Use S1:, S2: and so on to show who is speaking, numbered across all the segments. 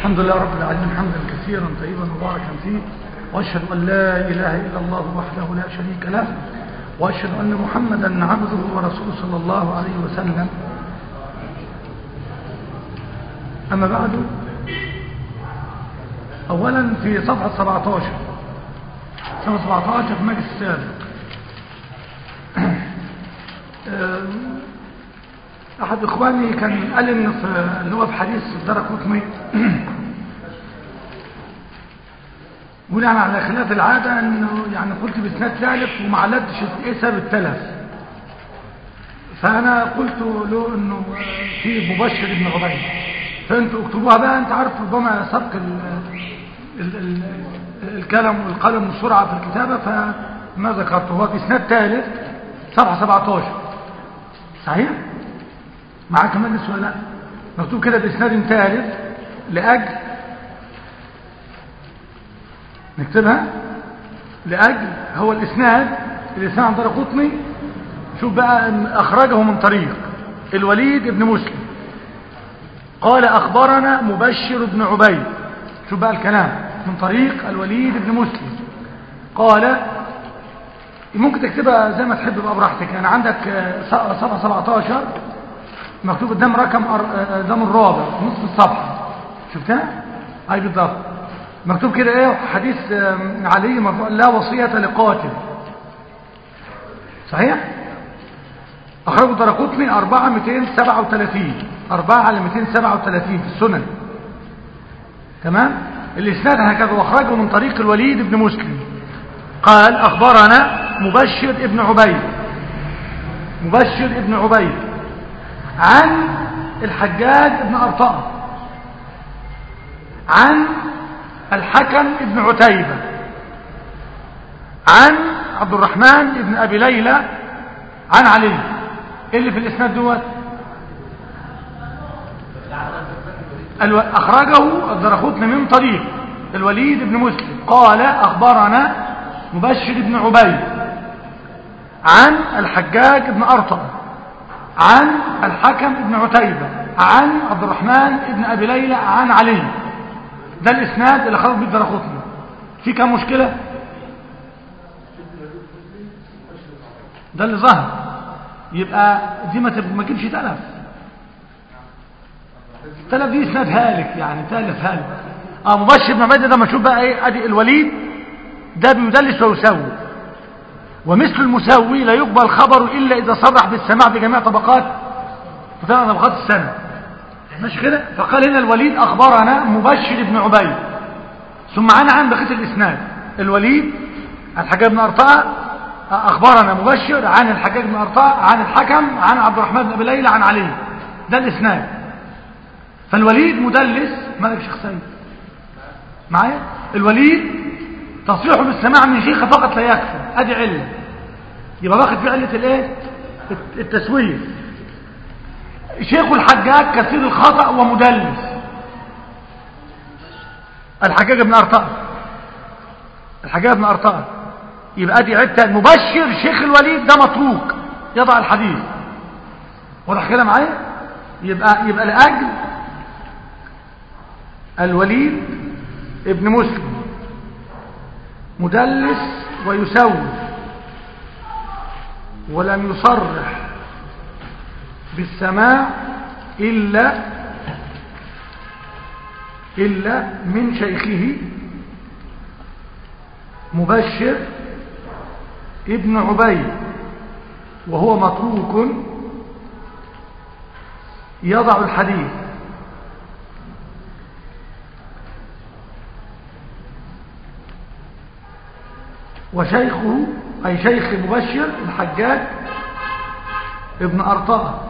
S1: الحمد لله رب العالمين حمدا كثيرا طيبا مباركا فيه واشهد ان لا اله الا الله وحده لا شريك له واشهد ان محمدا عبده ورسوله صلى الله عليه وسلم اما بعد اولا في صفحه 17 صفحه 17 في مجلس السابق احد اخواني كان قال ان في اللي هو في حديث الدرك قطمي بناء يعني على خلاف العاده انه يعني قلت باسناد ثالث وما علتش ايه سبب التلف فانا قلت له انه في مبشر ابن عبيد فانتوا اكتبوها بقى انت عارف ربما سبق ال ال ال الكلام والقلم والسرعه في الكتابه فما ذكرته هو في اسناد ثالث صفحه 17 صحيح معاك مجلس ولا لا مكتوب كده باسناد ثالث لاجل نكتبها لاجل هو الاسناد الاسناد عن طريق قطني شوف بقى اخرجه من طريق الوليد بن مسلم قال اخبرنا مبشر بن عبيد شوف بقى الكلام من طريق الوليد بن مسلم قال ممكن تكتبها زي ما تحب بقى براحتك يعني عندك صفحه 17 مكتوب قدام رقم قدام الرابع نصف الصفحه شفتها اي بالضبط مكتوب كده ايه حديث علي مرفوع لا وصيه لقاتل صحيح اخرجه درقطني 4 237 4 على 237 في السنن تمام الاسناد هكذا واخرجه من طريق الوليد بن مسلم قال اخبرنا مبشر ابن عبيد مبشر ابن عبيد عن الحجاج بن أرطاء عن الحكم بن عتيبة عن عبد الرحمن بن أبي ليلى عن علي اللي في الإسناد دوت أخرجه الدرخوتن من طريق الوليد بن مسلم قال أخبرنا مبشر بن عبيد عن الحجاج بن أرطأ عن الحكم بن عتيبة عن عبد الرحمن بن أبي ليلى عن علي ده الإسناد اللي خرج بالدرخوتني في كم مشكلة ده اللي ظهر يبقى دي ما ما تجيبش تلف تلف دي اسناد هالك يعني تلف هالك اه مبشر بن عبيده ده ما تشوف بقى ايه ادي الوليد ده بيدلس ويسوي ومثل المساوي لا يقبل خبر إلا إذا صرح بالسماع بجميع طبقات طبقات السنة مش كده فقال هنا الوليد أخبرنا مبشر بن عبيد ثم عن عن بقية الإسناد الوليد الحجاج بن أرطاء أخبرنا مبشر عن الحجاج بن أرطاء عن الحكم عن عبد الرحمن بن أبي ليلى عن علي ده الإسناد فالوليد مدلس مالك شيخ سيد معايا الوليد تصريحه بالسماع من شيخ فقط لا يكفي ادي عله يبقى واخد في عله الايه التسويه شيخ الحجاج كثير الخطا ومدلس الحجاج بن ارطاء الحجاج بن ارطاء يبقى ادي عده المبشر شيخ الوليد ده متروك يضع الحديث واضح كده معايا يبقى يبقى لاجل الوليد ابن مسلم مدلس ويسوي ولم يصرح بالسماع إلا إلا من شيخه مبشر ابن عبيد وهو متروك يضع الحديث وشيخه أي شيخ مبشر الحجاج ابن أرطاء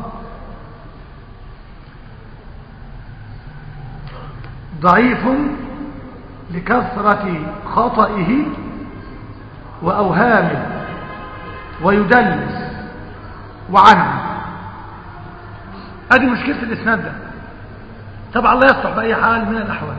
S1: ضعيف لكثرة خطئه وأوهامه ويدلس وعنه هذه مشكلة الإسناد ده طبعا لا يصلح بأي حال من الأحوال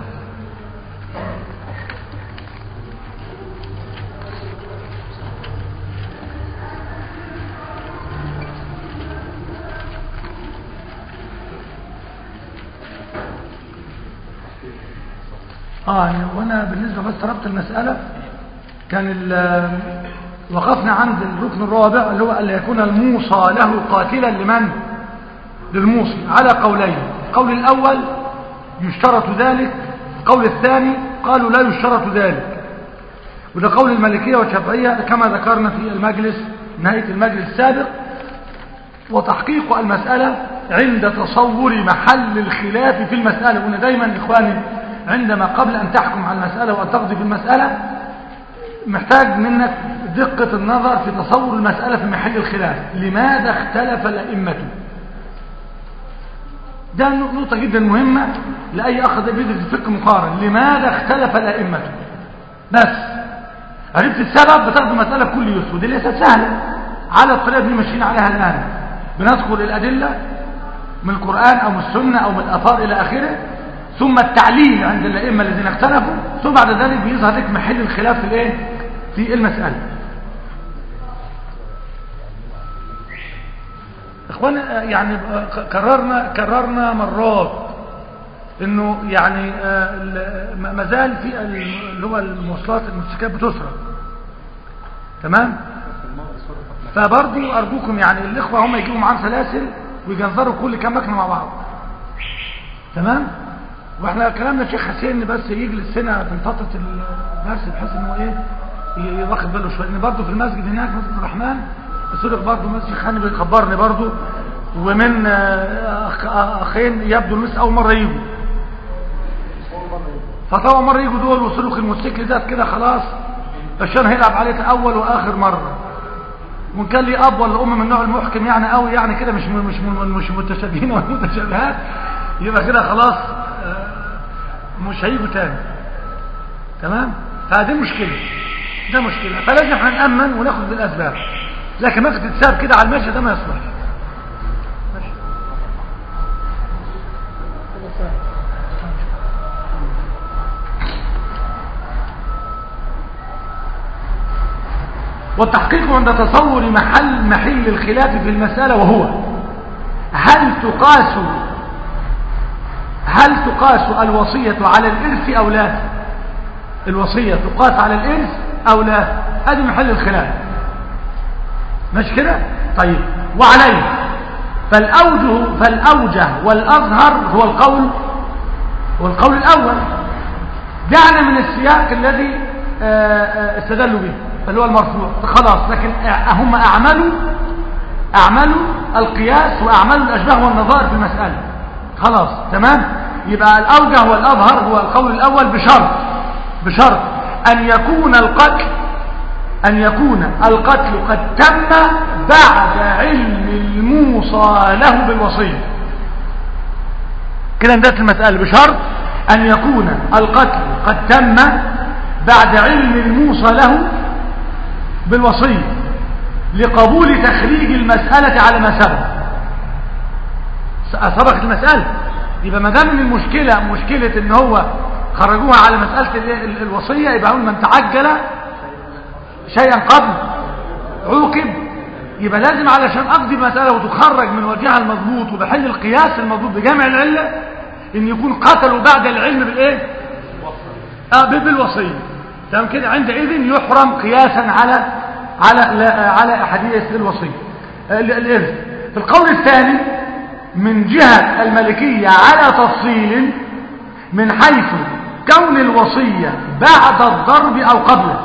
S1: اه يعني وانا بالنسبه بس ربط المساله كان ال- وقفنا عند الركن الرابع اللي هو ان يكون الموصى له قاتلا لمن للموصي على قولين القول الاول يشترط ذلك القول الثاني قالوا لا يشترط ذلك وده قول المالكيه والشافعيه كما ذكرنا في المجلس نهايه المجلس السابق وتحقيق المسألة عند تصور محل الخلاف في المسألة قلنا دايما إخواني عندما قبل أن تحكم على المسألة وأن تقضي في المسألة محتاج منك دقة النظر في تصور المسألة في محل الخلاف لماذا اختلف الأئمة ده نقطة جدا مهمة لأي أخ ده بيدرس الفقه مقارن لماذا اختلف الأئمة بس عرفت السبب بتاخد المسألة بكل يسر ودي ليست سهلة على الطريقة اللي ماشيين عليها الآن بنذكر الأدلة من القرآن أو من السنة أو من الآثار إلى آخره ثم التعليل عند الأئمة الذين اختلفوا ثم بعد ذلك بيظهر لك محل الخلاف في الايه في المسألة اخوان يعني كررنا كررنا مرات انه يعني آه، ال- ما زال في اللي هو المواصلات الموتوسيكلات بتسرق تمام فبرضو ارجوكم يعني الاخوه هم يجيبوا معاهم سلاسل ويجنزروا كل كام مكنه مع بعض تمام واحنا كلامنا الشيخ حسين بس يجلس هنا في فتره الدرس بحيث انه ايه ي- واخد باله شويه لان برضه في المسجد هناك مسجد الرحمن سرق برضه مسجد خاني بيخبرني برضه ومن آه، أخ- اخين يبدو المس اول مره يجوا فطبعا مره يجوا دول وسلوك الموتوسيكل ده كده خلاص عشان هيلعب عليك اول واخر مره وان كان لي اب ولا ام من النوع المحكم يعني قوي يعني كده مش مش مش متشابهين ولا متشابهات يبقى كده خلاص آه، مش هيجوا تاني تمام فدي مشكله ده مشكله فلازم احنا نامن وناخد بالاسباب لكن ما تتساب كده على المشي ده ما يصلحش ماشي. والتحقيق عند تصور محل محل الخلاف في المسألة وهو هل تقاس هل تقاس الوصية على الإرث أو لا الوصية تقاس على الإرث أو لا هذه محل الخلاف مش كده طيب وعليه فالأوجه فالأوجه والأظهر هو القول هو القول الأول دعنا من السياق الذي آه، آه، استدلوا به اللي هو المرفوع خلاص لكن أع- هم أعملوا أعملوا القياس وأعملوا الأشباه والنظائر في المسألة خلاص تمام يبقى الأوجه والأظهر هو القول الأول بشرط بشرط أن يكون القتل أن يكون القتل قد تم بعد علم الموصى له بالوصية كده انتهت المسألة بشرط أن يكون القتل قد تم بعد علم الموصى له بالوصية لقبول تخريج المسألة على ما سبق سبقت المسألة يبقى ما دام ان المشكلة مشكلة ان هو خرجوها على مسألة ال- ال- الوصية يبقى هم من تعجل شيئا قبل عوقب يبقى لازم علشان اقضي مسألة وتخرج من وجهها المضبوط وبحل القياس المضبوط بجامع العلة ان يكون قتلوا بعد العلم بالايه اه ب- بالوصية تمام كده عندئذ يحرم قياسا على على لا على احاديث الوصية ال- الارث في القول الثاني من جهة الملكية على تفصيل من حيث كون الوصية بعد الضرب او قبله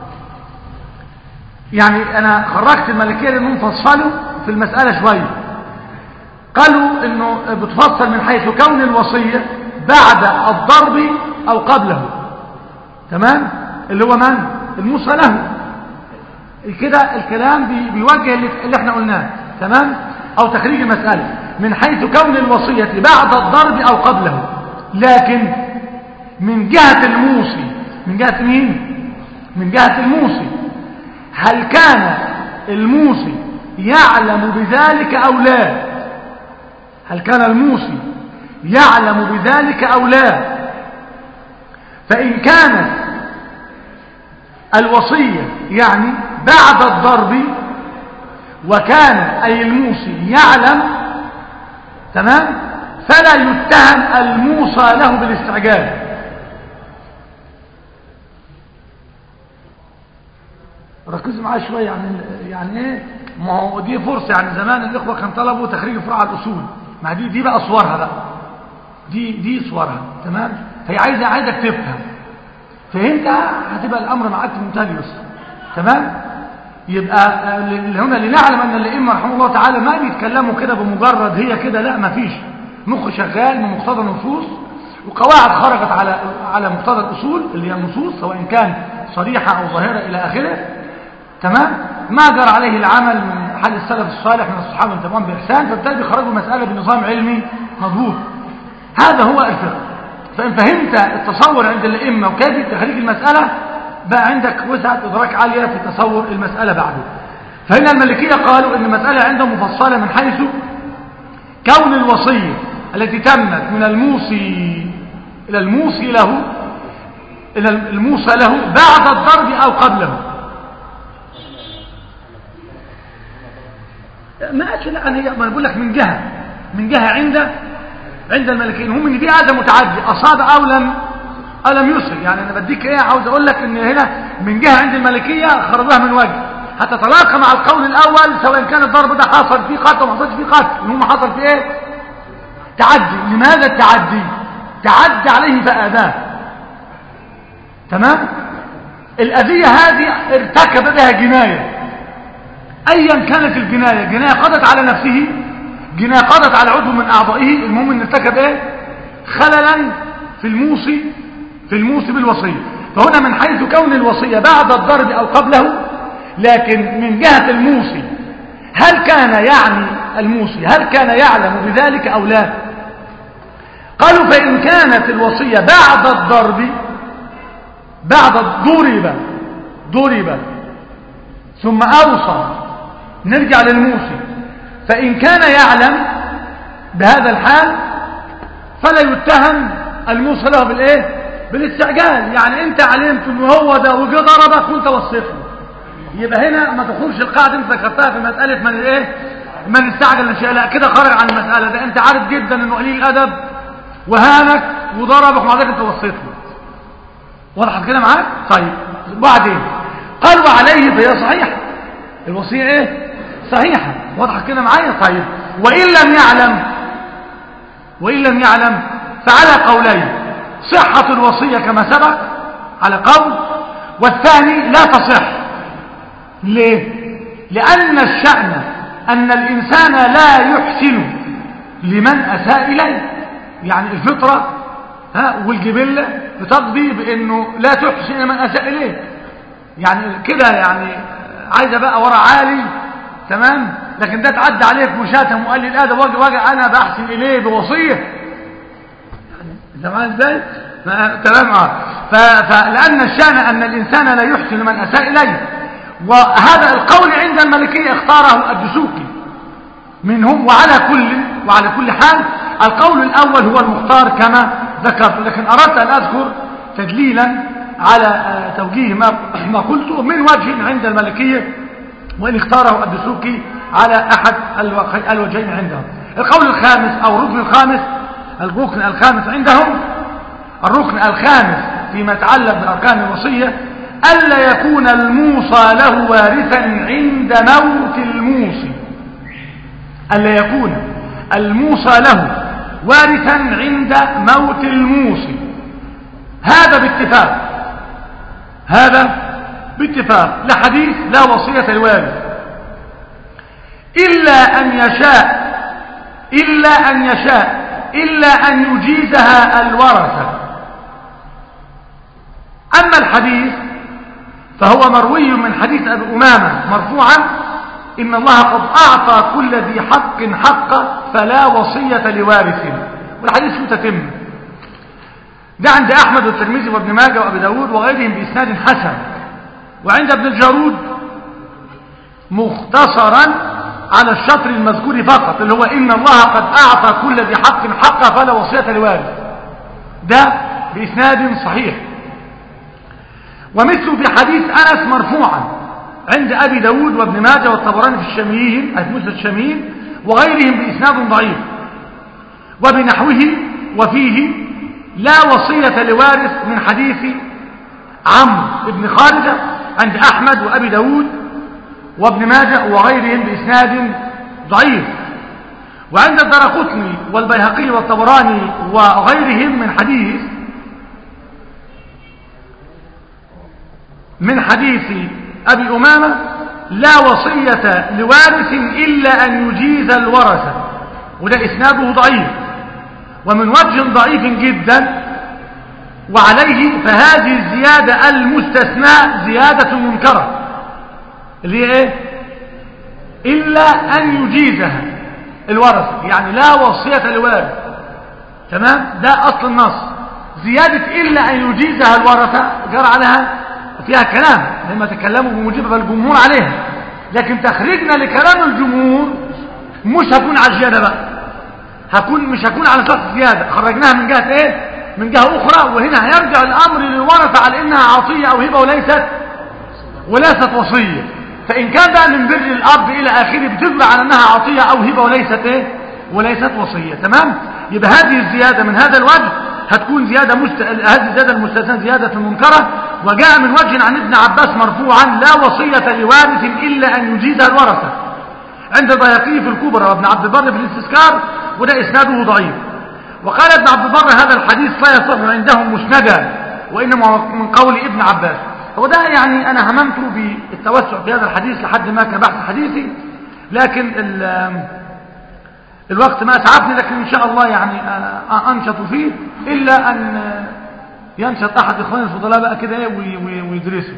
S1: يعني انا خرجت الملكية لانهم فصلوا في المسألة شوية قالوا انه بتفصل من حيث كون الوصية بعد الضرب او قبله تمام اللي هو من الموصى له كده الكلام بي- بيوجه اللي اللي احنا قلناه تمام او تخريج المسألة من حيث كون الوصية بعد الضرب او قبله لكن من جهة الموصي من جهة مين من جهة الموصي هل كان الموصي يعلم بذلك او لا هل كان الموصي يعلم بذلك او لا فان كانت الوصية يعني بعد الضرب وكان أي الموصي يعلم تمام فلا يتهم الموصى له بالاستعجال ركزوا معايا شويه يعني يعني ايه ما هو دي فرصه يعني زمان الاخوه كان طلبوا تخريج فروع الاصول ما دي دي بقى صورها بقى دي دي صورها تمام فهي عايزه عايزك تفهم فهمتها هتبقى الامر معاك في منتهى اليسر تمام يبقى هنا لنعلم ان الائمه رحمه الله تعالى ما بيتكلموا كده بمجرد هي كده لا ما فيش مخ شغال من مقتضى النصوص وقواعد خرجت على على مقتضى الاصول اللي هي النصوص سواء كان صريحه او ظاهره الى اخره تمام ما جرى عليه العمل من حال السلف الصالح من الصحابه والتمام باحسان فبالتالي بيخرجوا المساله بنظام علمي مضبوط هذا هو الفقه فان فهمت التصور عند الائمه وكيف تخريج المساله بقى عندك وسعه ادراك عاليه في تصور المساله بعده فهنا الملكيه قالوا ان المساله عندهم مفصله من حيث كون الوصيه التي تمت من الموصي الى الموصي له الى الموصى له بعد الضرب او قبله ما أتش لا أنا ما بقول لك من جهة من جهة عند عند الملكيين هم ان في هذا متعدي أصاب أو لم أو لم يصل يعني أنا بديك إيه عاوز أقول لك إن هنا من جهة عند الملكية خرجوها من وجه هتتلاقى مع القول الأول سواء كان الضرب ده حصل فيه قتل وما حصلش فيه قتل إن هم حصل فيه إيه تعدي لماذا التعدي تعدى عليه فآذاه تمام الأذية هذه ارتكب بها جناية ايا كانت الجناية جناية قضت على نفسه جناية قضت على عضو من اعضائه المهم ان ارتكب ايه خللا في الموصي في الموصي بالوصية فهنا من حيث كون الوصية بعد الضرب او قبله لكن من جهة الموصي هل كان يعني الموصي هل كان يعلم بذلك او لا قالوا فان كانت الوصية بعد الضرب بعد ضرب ضرب ثم اوصى نرجع للموصي فإن كان يعلم بهذا الحال فلا يتهم الموصي له بالإيه بالاستعجال يعني أنت علمت أنه هو ده وجه ضربك وأنت وصيت له يبقى هنا ما تخرجش القاعدة أنت ذكرتها في مسألة من الإيه من استعجل الشيء لا كده خرج عن المسألة ده أنت عارف جدا أنه قليل الأدب وهانك وضربك ومع ذلك أنت وصيت له وضحت كده معاك طيب وبعدين قال وعليه فهي صحيحة الوصية ايه صحيحة واضحة كده معايا طيب وإن لم يعلم وإن لم يعلم فعلى قولين صحة الوصية كما سبق على قول والثاني لا تصح ليه لأن الشأن أن الإنسان لا يحسن لمن أساء إليه يعني الفطرة ها والجبلة بتقضي بأنه لا تحسن من أساء إليه يعني كده يعني عايزه بقى ورا عالي تمام لكن ده تعدى عليك مشاتم وقال لي الادب واجي واجي انا بحسن اليه بوصيه انت معايا ازاي تمام اه فلان الشان ان الانسان لا يحسن من اساء اليه وهذا القول عند الملكيه اختاره الدسوقي منهم وعلى كل وعلى كل حال القول الاول هو المختار كما ذكرت لكن اردت ان اذكر تدليلا على توجيه ما ما قلته من وجه عند المالكية وإن اختاره الدسوقي على أحد الوجهين عندهم القول الخامس أو الركن الخامس الركن الخامس عندهم الركن الخامس فيما يتعلق بأركان الوصية ألا يكون الموصى له وارثا عند موت الموصي ألا يكون الموصى له وارثا عند موت الموصي هذا باتفاق هذا باتفاق لحديث لا وصية الوارث إلا أن يشاء إلا أن يشاء إلا أن يجيزها الورثة أما الحديث فهو مروي من حديث أبي أمامة مرفوعا إن الله قد أعطى كل ذي حق حقه فلا وصية لوارث والحديث متتم ده عند أحمد والترمذي وابن ماجه وأبي داود وغيرهم بإسناد حسن وعند ابن الجارود مختصرا على الشطر المذكور فقط اللي هو إن الله قد أعطى كل ذي حق حقه فلا وصية لوارث ده بإسناد صحيح ومثل في حديث أنس مرفوعا عند أبي داود وابن ماجه والطبراني في الشاميين في مسند الشاميين وغيرهم بإسناد ضعيف وبنحوه وفيه لا وصية لوارث من حديث عمرو بن خالد عند أحمد وأبي داود وابن ماجه وغيرهم بإسناد ضعيف وعند الدرقطني والبيهقي والطبراني وغيرهم من حديث من حديث أبي أمامة لا وصية لوارث إلا أن يجيز الورثة وده إسناده ضعيف ومن وجه ضعيف جدا وعليه فهذه الزيادة المستثناء زيادة منكرة اللي هي ايه إلا أن يجيزها الورثة يعني لا وصية لوارث تمام ده أصل النص زيادة إلا أن يجيزها الورثة جرى عليها فيها كلام لما تكلموا بموجبها الجمهور عليها لكن تخريجنا لكلام الجمهور مش هكون على الزيادة بقى هكون مش هكون على شرط زيادة خرجناها من جهة ايه من جهة اخرى وهنا هيرجع الامر للورثة على انها عطية او هبة وليست وليست وصية فان كان بقى من بر الاب الى اخره بتدل على انها عطية او هبة وليست ايه وليست وصية تمام يبقى هذه الزيادة من هذا الوجه هتكون زيادة مست... هذه الزيادة المستثنى زيادة منكرة وجاء من وجه عن ابن عباس مرفوعا لا وصية لوارث إلا أن يجيزها الورثة عند البيهقي في الكبرى وابن عبد البر في الاستذكار وده إسناده ضعيف وقال ابن عبد البر هذا الحديث لا يصح عندهم مسندا وإنما من قول ابن عباس هو ده يعني أنا هممت بالتوسع في هذا الحديث لحد ما كبحث حديثي لكن الوقت ما أسعفني لكن إن شاء الله يعني أنشط فيه إلا أن ينشط أحد إخواني الفضلاء بقى كده إيه ويدرسه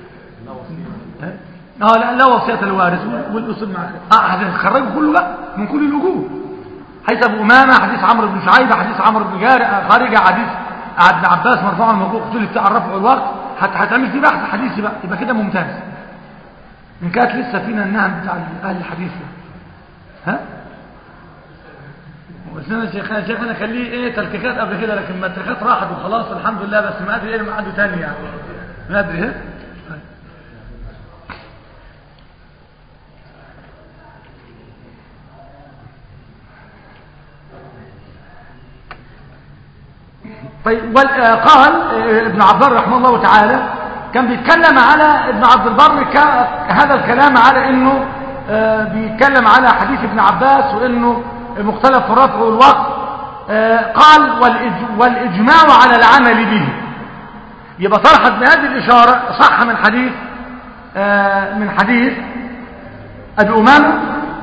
S1: اه لا لا وصية الوارث والأصول مع اه هتخرجوا كله بقى من كل الوجوه حديث أبو أمامة حديث عمرو بن شعيبة حديث عمرو بن جارع خارجة حديث ابن عباس مرفوع الموضوع قتل بتاع الرفع والوقت هتعمل فيه بحث حديثي بقى يبقى كده ممتاز إن كانت لسه فينا النهم بتاع أهل الحديث ها وسنة شيخنا شيخنا خليه ايه تلكيكات قبل كده لكن ما التلكيكات راحت وخلاص الحمد لله بس ما ادري ايه ما عنده تاني يعني ما ادري ايه طيب قال ابن عبد البر رحمه الله تعالى كان بيتكلم على ابن عبد البر هذا الكلام على انه بيتكلم على حديث ابن عباس وانه مختلف في الرفع والوقت قال والإجماع على العمل به يبقى طرحت بهذه الإشارة صح من حديث من حديث أبي أمامة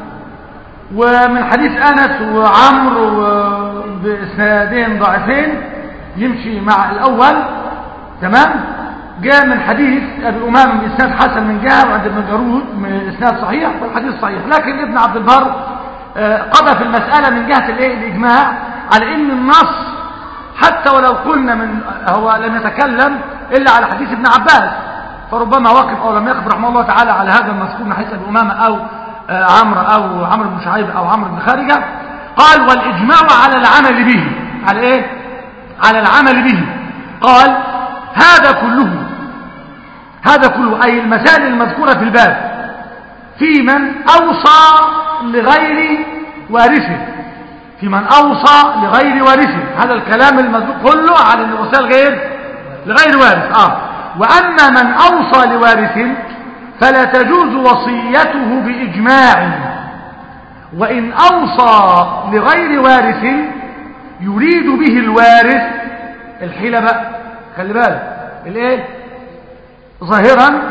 S1: ومن حديث أنس وعمرو بإسنادين ضعيفين يمشي مع الأول تمام جاء من حديث أبي أمامة بإسناد حسن من جهة وعند ابن جارود من إسناد صحيح والحديث صحيح لكن ابن عبد البر قضى في المسألة من جهة الايه الإجماع على ان النص حتى ولو قلنا من هو لم يتكلم إلا على حديث ابن عباس فربما وقف أو لم يقف رحمه الله تعالى على هذا المذكور من حديث أبي أمامة أو عمرو أو عمرو بن شعيب أو عمرو بن خارجة قال والإجماع على العمل به على إيه على العمل به قال هذا كله هذا كله أي المسائل المذكورة في الباب في من أوصى لغير وارثه في من أوصى لغير وارثه هذا الكلام المذكور كله على أن الوصية غير لغير وارث آه وأما من أوصى لوارث فلا تجوز وصيته بإجماع وإن أوصى لغير وارث يريد به الوارث الحيلة بقى خلي بالك الايه ظاهرا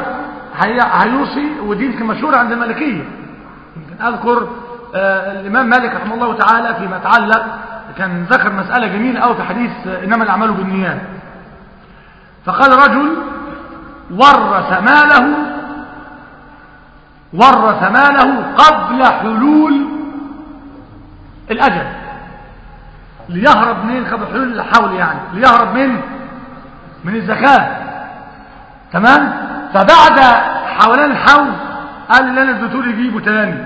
S1: هيوصي ودي يمكن مشهورة عند المالكية يمكن أذكر آه الإمام مالك رحمه الله تعالى فيما يتعلق كان ذكر مسألة جميلة أو في حديث آه إنما الأعمال بالنيات فقال رجل ورث ماله ورث ماله قبل حلول الأجل ليهرب من قبل حلول الحول يعني ليهرب من من الزكاة تمام فبعد حولان الحول قال اللي انا اديته لي جيبه تاني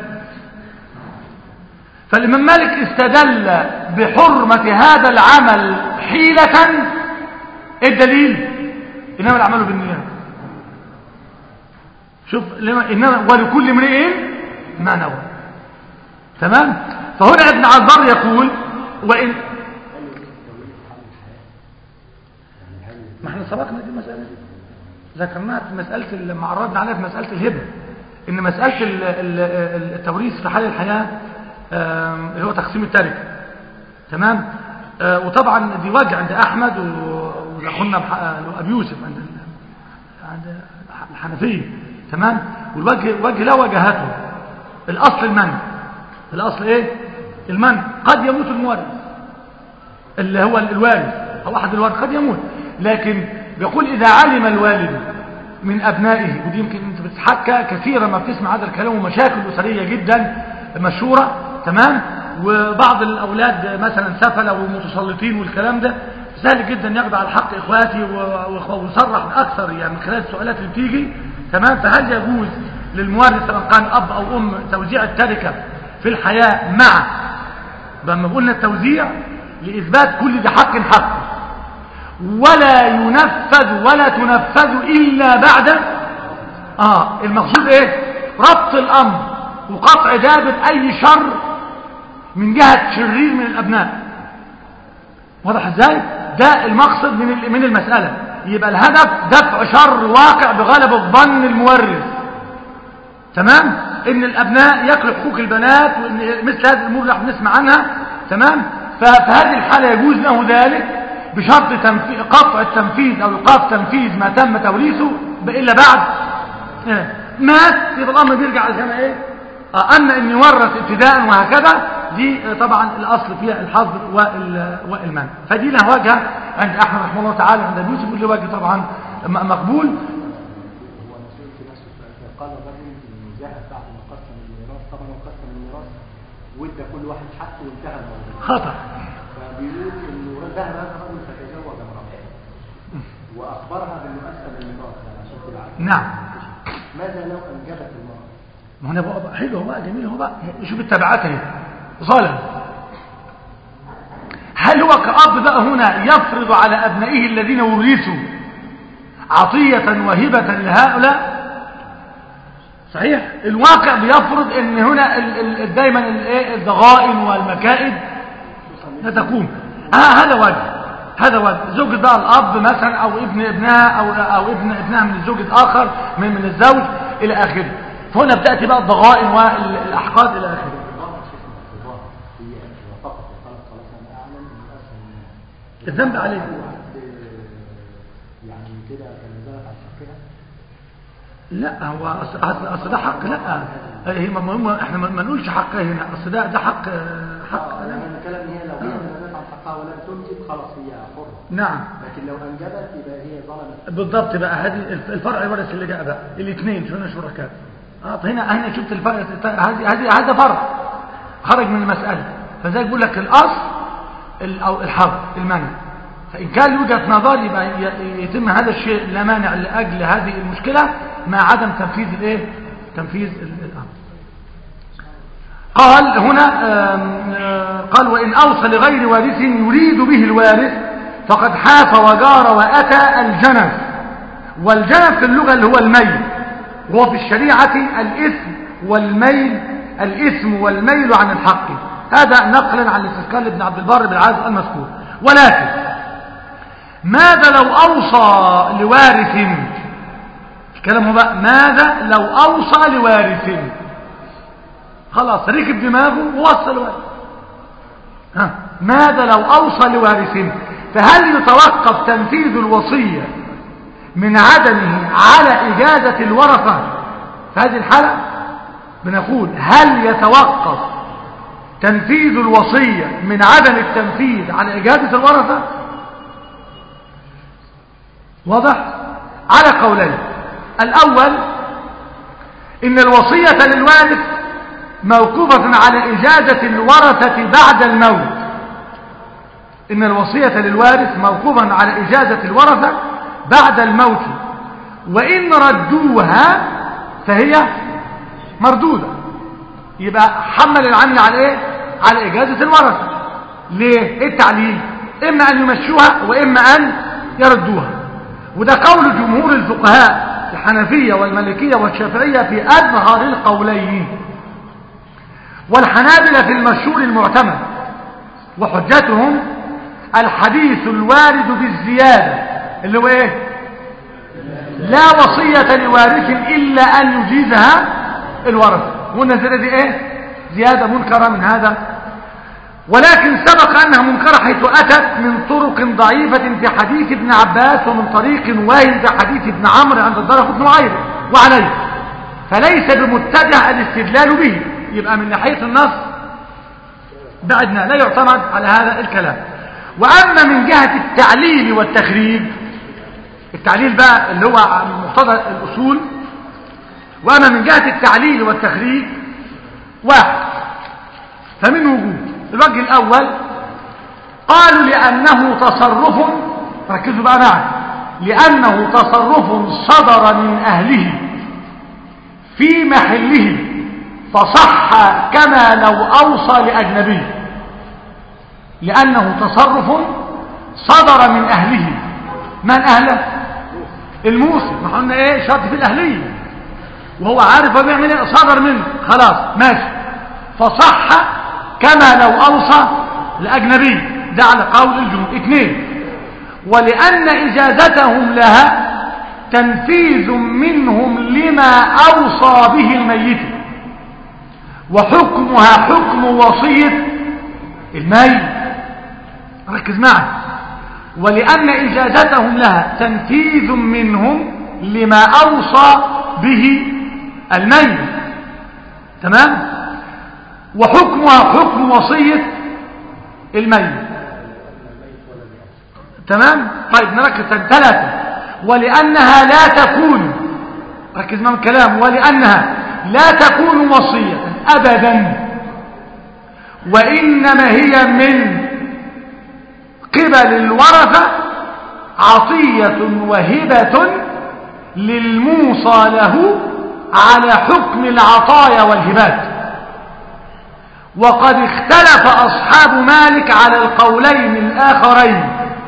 S1: فالامام مالك استدل بحرمة هذا العمل حيلة ايه الدليل انما الاعمال بالنيات شوف انما ولكل امرئ ما نوى تمام فهنا ابن عبر يقول وان ما احنا سبقنا دي المسألة دي ذكرناها في مسألة لما عرضنا عليها في مسألة الهبة إن مسألة ال- ال- التوريث في حال الحياة آم، اللي هو تقسيم التركة تمام آه، وطبعا دي وجه عند أحمد و- وأخونا مح- أبي يوسف عند ال- عند الحنفية تمام والوجه وجه لا وجهته الأصل المنع الأصل إيه المنع قد يموت المورث اللي هو الوارث أو أحد الوارث قد يموت لكن بيقول إذا علم الوالد من أبنائه ودي يمكن أنت بتحكى كثيرا ما بتسمع هذا الكلام ومشاكل أسرية جدا مشهورة تمام وبعض الأولاد مثلا سفلة ومتسلطين والكلام ده سهل جدا يقضي على حق إخواتي و- و- ويصرح أكثر يعني من خلال السؤالات اللي بتيجي تمام فهل يجوز للمورث سواء كان أب أو أم توزيع التركة في الحياة مع لما قلنا التوزيع لإثبات كل ذي حق حق ولا ينفذ ولا تنفذ إلا بعد آه المقصود إيه ربط الأمر وقطع دابة أي شر من جهة شرير من الأبناء واضح ازاي ده المقصد من ال- من المسألة يبقى الهدف دفع شر واقع بغلبة ظن المورث تمام ان الابناء ياكلوا حقوق البنات وان مثل هذه الامور اللي احنا بنسمع عنها تمام ففي هذه الحاله يجوز له ذلك بشرط تنفيذ قطع التنفيذ او ايقاف تنفيذ ما تم توريثه الا بعد إيه؟ مات يبقى الامر بيرجع زي ما ايه آه، اما ان يورث ابتداء وهكذا دي آه، طبعا الاصل فيها الحظر وال- والمنع فدي له وجه عند احمد رحمه الله تعالى عند ابي يوسف له وجه طبعا م- مقبول
S2: هو مسؤول في نفسه فإذا قال الرجل إنه ذهب بعد ما قسم الميراث طبعا هو قسم الميراث وادى كل واحد حقه وانتهى الموضوع
S1: خطأ
S2: فبيقول إنه ذهب هذا الرجل فتزوج امرأة وأخبرها بأنه قسم الميراث يعني عشان تبقى عارفة.
S1: نعم.
S2: ماذا لو أنجبت المرأة؟
S1: ما هنا بقى بقى حلو هو بقى جميل هو بقى شوف التبعات اهي ظالم هل هو كأب بقى هنا يفرض على أبنائه الذين ورثوا عطية وهبة لهؤلاء صحيح الواقع بيفرض ان هنا ال- ال- دايما الايه الضغائن والمكائد لا تقوم آه هذا وجه هذا وجه زوجة بقى الأب مثلا أو ابن ابنها أو, أو ابن ابنها من الزوج الآخر من, من الزوج إلى آخره فهنا بتأتي بقى الضغائن والأحقاد إلى آخره
S2: الرضاعة شيخ الرضاعة هي فقط وقال خلاص أنا أعلم إنه قسم الميراث
S1: الذنب عليه
S2: واحد، يعني كده كان ذلك عن حقها
S1: لا هو أصل, أصل, أصل ده حق لا هي مهم احنا ما ما نقولش حق هنا أصل ده ده حق حق
S2: اه
S1: لا.
S2: يعني انا الكلام ان هي لو هي تنازلت عن حقها ولم تنجب خلاص هي حره
S1: نعم
S2: لكن لو انجبت يبقى هي ظلمت
S1: بالضبط بقى هذه الف- الفرع الورث اللي جاء بقى الاثنين شو هنا شركاء اه طيب هنا هنا شفت الفرع هذه هذه هذا فرع خرج من المسألة فذلك بيقول لك الأصل ال- أو الحظ المنع فإن كان يوجد نظر يبقى ي- يتم هذا الشيء لا مانع لأجل هذه المشكلة مع عدم تنفيذ الايه تنفيذ ال- الأمر قال هنا آم، آه، قال وإن أوصى لغير وارث يريد به الوارث فقد حاف وجار وأتى الجنف والجنف في اللغة اللي هو الميل وهو في الشريعة الإثم والميل الإثم والميل عن الحق هذا نقلا عن الاستذكار لابن عبد البر بالعاز المذكور ولكن ماذا لو أوصى لوارث الكلام هو بقى ماذا لو أوصى لوارث خلاص ركب دماغه ووصل وارث ها ماذا لو أوصى لوارث فهل يتوقف تنفيذ الوصية من عدمه على إجازة الورثة في هذه الحالة بنقول هل يتوقف تنفيذ الوصية من عدم التنفيذ على إجازة الورثة واضح على قولين الأول إن الوصية للوارث موقوفة على إجازة الورثة بعد الموت إن الوصية للوارث موقوفة على إجازة الورثة بعد الموت وإن ردوها فهي مردودة يبقى حمل العمل على إيه؟ على إجازة الورثة ليه؟ إيه التعليل؟ إما أن يمشوها وإما أن يردوها وده قول جمهور الفقهاء الحنفية والمالكية والشافعية في أظهر القولين والحنابلة في المشهور المعتمد وحجتهم الحديث الوارد بالزيادة اللي هو ايه لا وصية لوارث إلا أن يجيزها الورث قلنا الزيادة دي ايه زيادة منكرة من هذا ولكن سبق أنها منكرة حيث أتت من طرق ضعيفة في حديث ابن عباس ومن طريق واهي في حديث ابن عمرو عند الدرق بن عير وعليه فليس بمتجه الاستدلال به يبقى من ناحية النص بعدنا لا يعتمد على هذا الكلام وأما من جهة التعليل والتخريج التعليل بقى اللي هو عن مقتضى الأصول وأما من جهة التعليل والتخريج واحد فمن وجود الوجه الأول قالوا لأنه تصرف ركزوا بقى معي لأنه تصرف صدر من أهله في محله فصح كما لو أوصى لأجنبي لأنه تصرف صدر من أهله من أهله الموسى ما قلنا ايه شرط في الأهلية وهو عارف هو بيعمل ايه صدر منه خلاص ماشي فصح كما لو أوصى لأجنبي ده على قول الجمهور اثنين ولأن إجازتهم لها تنفيذ منهم لما أوصى به الميت وحكمها حكم وصية الميت ركز معي ولأن إجازتهم لها تنفيذ منهم لما أوصى به الميت تمام وحكمها حكم وصية الميت تمام طيب نركز ثلاثة ولأنها لا تكون ركز مع الكلام ولأنها لا تكون وصية أبدا وإنما هي من قبل الورثة عطية وهبة للموصى له على حكم العطايا والهبات وقد اختلف أصحاب مالك على القولين الآخرين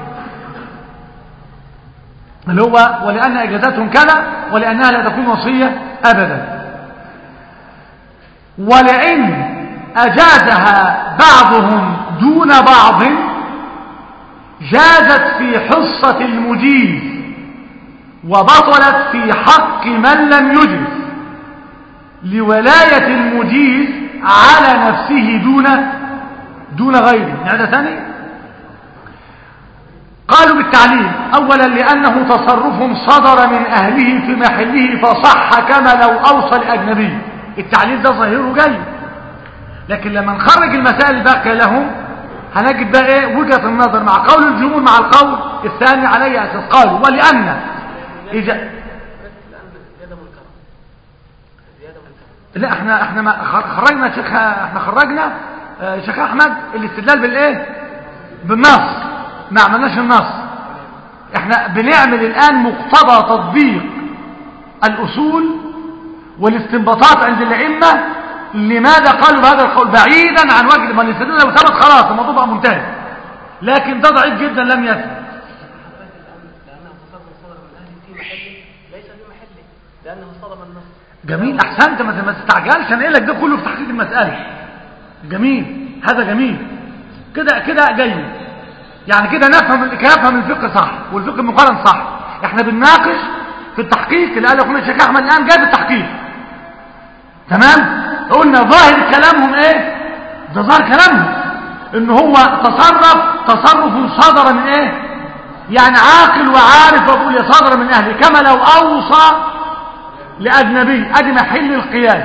S1: اللي هو ولأن إجازتهم كذا ولأنها لا تكون وصية أبدا ولئن أجازها بعضهم دون بعض جازت في حصة المجيز وبطلت في حق من لم يجز لولاية المجيز على نفسه دون دون غيره يعني ده ثاني قالوا بالتعليل اولا لانه تصرف صدر من اهله في محله فصح كما لو اوصى لاجنبي التعليل ده ظاهره جاي لكن لما نخرج المسائل الباقيه لهم هنجد بقى ايه وجهه النظر مع قول الجمهور مع القول الثاني عليه اساس قالوا ولان إجا... لا احنا احنا ما خرجنا شيخ احنا خرجنا اه شيخ احمد الاستدلال بالايه بالنص ما عملناش النص احنا بنعمل الان مقتضى تطبيق الاصول والاستنباطات عند الائمه لماذا قالوا بهذا القول بعيدا عن وجه ما الاستدلال لو ثبت خلاص الموضوع بقى منتهي لكن ده ضعيف جدا لم يثبت
S3: لأنه صدم النص
S1: جميل احسنت ما ما تستعجلش انا قايل لك ده كله في تحقيق المساله جميل هذا جميل كده كده جيد يعني كده نفهم نفهم الفقه صح والفقه المقارن صح احنا بنناقش في التحقيق اللي قاله اخونا الشيخ احمد الان جاي في التحقيق تمام قلنا ظاهر كلامهم ايه ده ظاهر كلامهم ان هو تصرف تصرف صدر من ايه يعني عاقل وعارف وبقول يا صدر من اهلي كما لو اوصى لأجنبي أدي محل القياس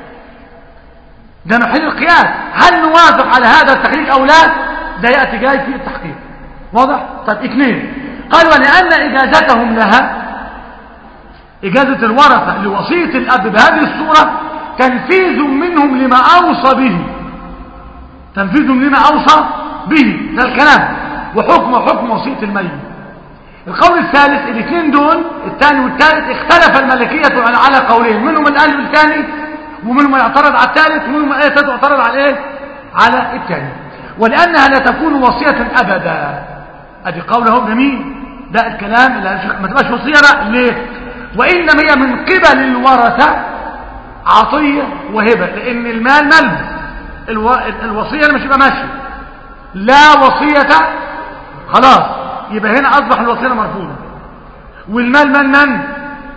S1: ده محل القياس هل نوافق على هذا التحقيق أو لا ده يأتي جاي في التحقيق واضح طيب اثنين قال ولأن إجازتهم لها إجازة الورثة لوصية الأب بهذه الصورة تنفيذ منهم لما أوصى به تنفيذ لما أوصى به ده الكلام وحكم حكم وصية الميت القول الثالث الاثنين دول الثاني والثالث اختلف الملكية على قولين منهم من قال الثاني ومنهم من اعترض على الثالث ومنهم من ايه اعترض على ايه على الثاني ولانها لا تكون وصية ابدا ادي قولهم جميل ده الكلام اللي ما تبقاش وصية بقى ليه وانما هي من قبل الورثة عطية وهبة لان المال ملب الو... الوصية مش يبقى ماشي لا وصية خلاص يبقى هنا أصبح الوصية مرفوضة والمال من من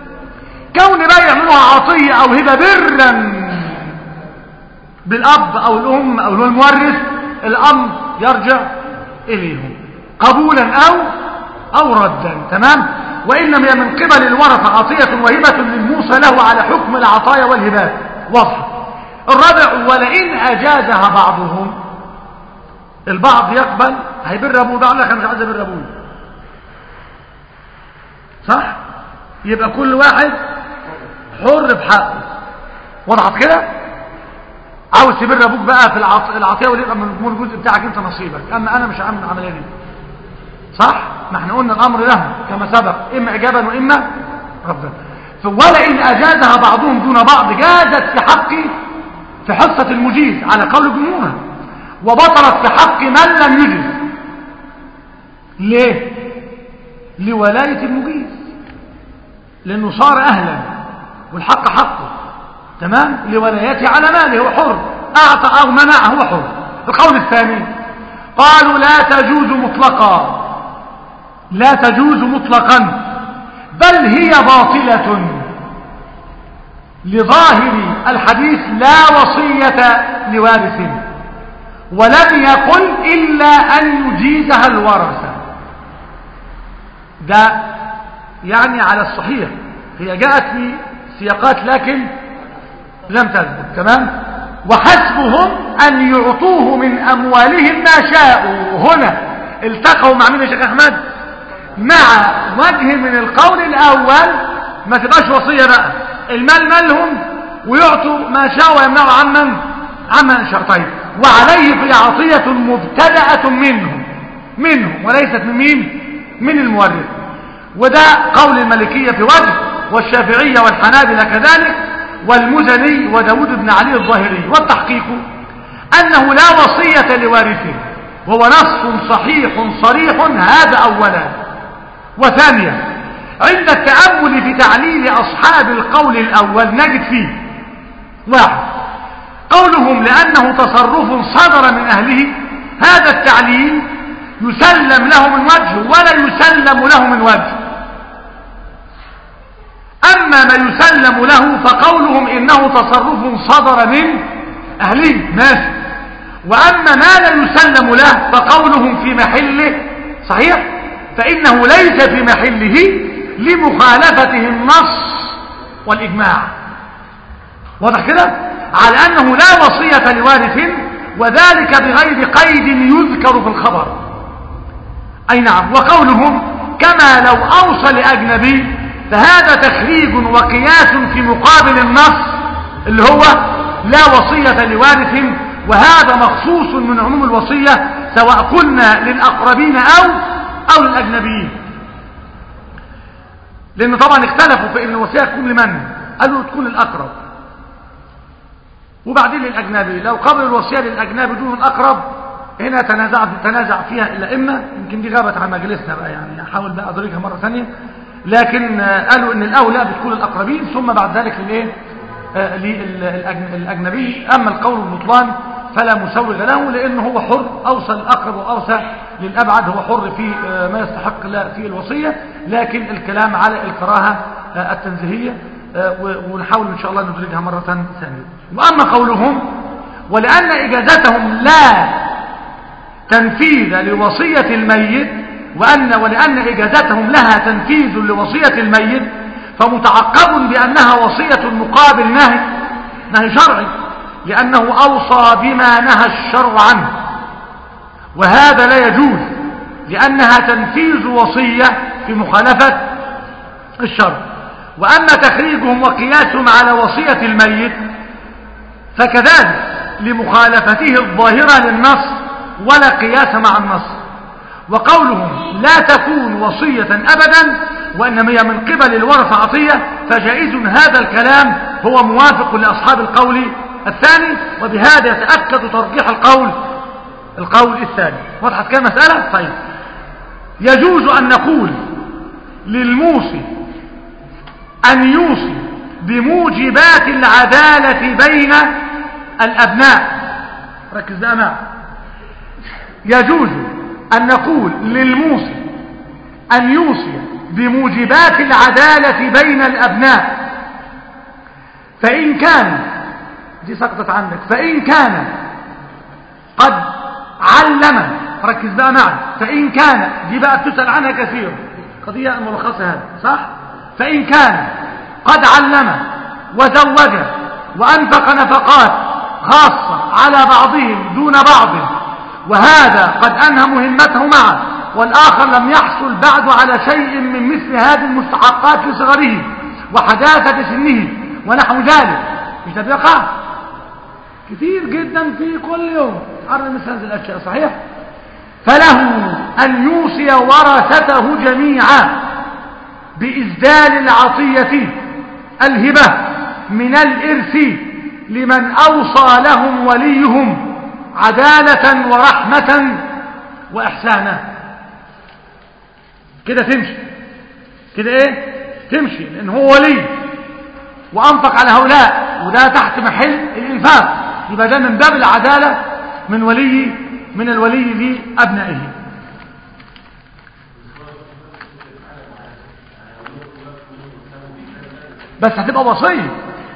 S1: كون بقى يعملوها عطية او هبة برا بالاب او الام او هو المورث الامر يرجع اليهم قبولا او او ردا تمام وان لم هي من قبل الورثة عطية وهبة للموصى له على حكم العطايا والهبات واضحة الرابع ولئن اجازها بعضهم البعض يقبل هيبر ابوه ده لك انا مش عايز ابر ابوه صح يبقى كل واحد حر بحقه وضحت كده عاوز تبر ابوك بقى في العط... العطيه واليبقى من الجمهور الجزء بتاعك انت نصيبك اما انا مش هعمل العمليه دي صح ما احنا قلنا الامر له كما سبق اما اجابا واما رفضا ولئن اجازها بعضهم دون بعض جازت في حق في حصه المجيز على قول الجمهور وبطلت في حق من لم يجز ليه لولايه المجيز لانه صار اهلا والحق حقه تمام لولايته على ماله هو حر اعطى او منع هو حر القول الثاني قالوا لا تجوز مطلقا لا تجوز مطلقا بل هي باطلة لظاهر الحديث لا وصية لوارث ولم يقل إلا أن يجيزها الورثة ده يعني على الصحيح هي جاءت في سياقات لكن لم تثبت تمام وحسبهم أن يعطوه من أموالهم ما شاءوا هنا التقوا مع مين يا شيخ أحمد مع وجه من القول الأول ما تبقاش وصية بقى المال مالهم ويعطوا ما شاء ويمنعوا عمن عمن شرطين وعليه في عطية مبتدأة منهم منهم وليست من مين من المورث وده قول الملكية في وجه والشافعية والحنابلة كذلك والمزني وداود بن علي الظاهري والتحقيق أنه لا وصية لوارثه وهو نص صحيح صريح هذا أولا وثانيا عند التأمل في تعليل أصحاب القول الأول نجد فيه واحد قولهم لأنه تصرف صدر من أهله هذا التعليل يسلم له من وجه ولا يسلم له من وجه أما ما يسلم له فقولهم إنه تصرف صدر من أهله ماشي وأما ما لا يسلم له فقولهم في محله صحيح فإنه ليس في محله لمخالفته النص والإجماع واضح كده على أنه لا وصية لوارث وذلك بغير قيد يذكر في الخبر أي نعم وقولهم كما لو أوصى لأجنبي فهذا تخريج وقياس في مقابل النص اللي هو لا وصية لوارث وهذا مخصوص من عموم الوصية سواء قلنا للأقربين أو أو للأجنبيين لأن طبعا اختلفوا في أن الوصية تكون لمن قالوا تكون للأقرب وبعدين للأجنبي لو قبل الوصية للأجنبي دون الأقرب هنا تنازع تنازع فيها الأئمة يمكن دي غابت عن مجلسنا بقى يعني أحاول بقى أدركها مرة ثانية لكن قالوا ان الاولى بتكون الاقربين ثم بعد ذلك للايه للاجنبي اما القول البطلان فلا مسوغ له لانه هو حر اوصى الاقرب واوصى للابعد هو حر في ما يستحق لا في الوصيه لكن الكلام على الكراهه التنزيهيه ونحاول ان شاء الله ندرجها مره ثانيه واما قولهم ولان اجازتهم لا تنفيذ لوصيه الميت وأن ولأن إجازتهم لها تنفيذ لوصية الميت فمتعقب بأنها وصية مقابل نهي نهي شرعي لأنه أوصى بما نهى الشرع عنه وهذا لا يجوز لأنها تنفيذ وصية في مخالفة الشرع وأما تخريجهم وقياسهم على وصية الميت فكذلك لمخالفته الظاهرة للنص ولا قياس مع النص وقولهم لا تكون وصية أبدا وإنما هي من قبل الورثة عطية فجائز هذا الكلام هو موافق لأصحاب القول الثاني وبهذا يتأكد ترجيح القول القول الثاني وضحت كام مسألة طيب يجوز أن نقول للموصي أن يوصي بموجبات العدالة بين الأبناء ركز بقى معي يجوز أن نقول للموصي أن يوصي بموجبات العدالة بين الأبناء فإن كان دي سقطت عندك فإن كان قد علم ركز بقى معي فإن كان دي بقى بتسأل عنها كثير قضية ملخصة هذا صح فإن كان قد علم وزوج وأنفق نفقات خاصة على بعضهم دون بعض وهذا قد أنهى مهمته معه والآخر لم يحصل بعد على شيء من مثل هذه المستحقات لصغره وحداثة سنه ونحو ذلك مش ده بيقع كثير جدا في كل يوم عرض مثل هذه الأشياء صحيح فله أن يوصي ورثته جميعا بإسدال العطية الهبة من الإرث لمن أوصى لهم وليهم عدالة ورحمة وإحسانا كده تمشي كده ايه تمشي لأن هو ولي وأنفق على هؤلاء وده تحت محل الإنفاق يبقى ده من باب العدالة من ولي من الولي لأبنائه بس هتبقى وصية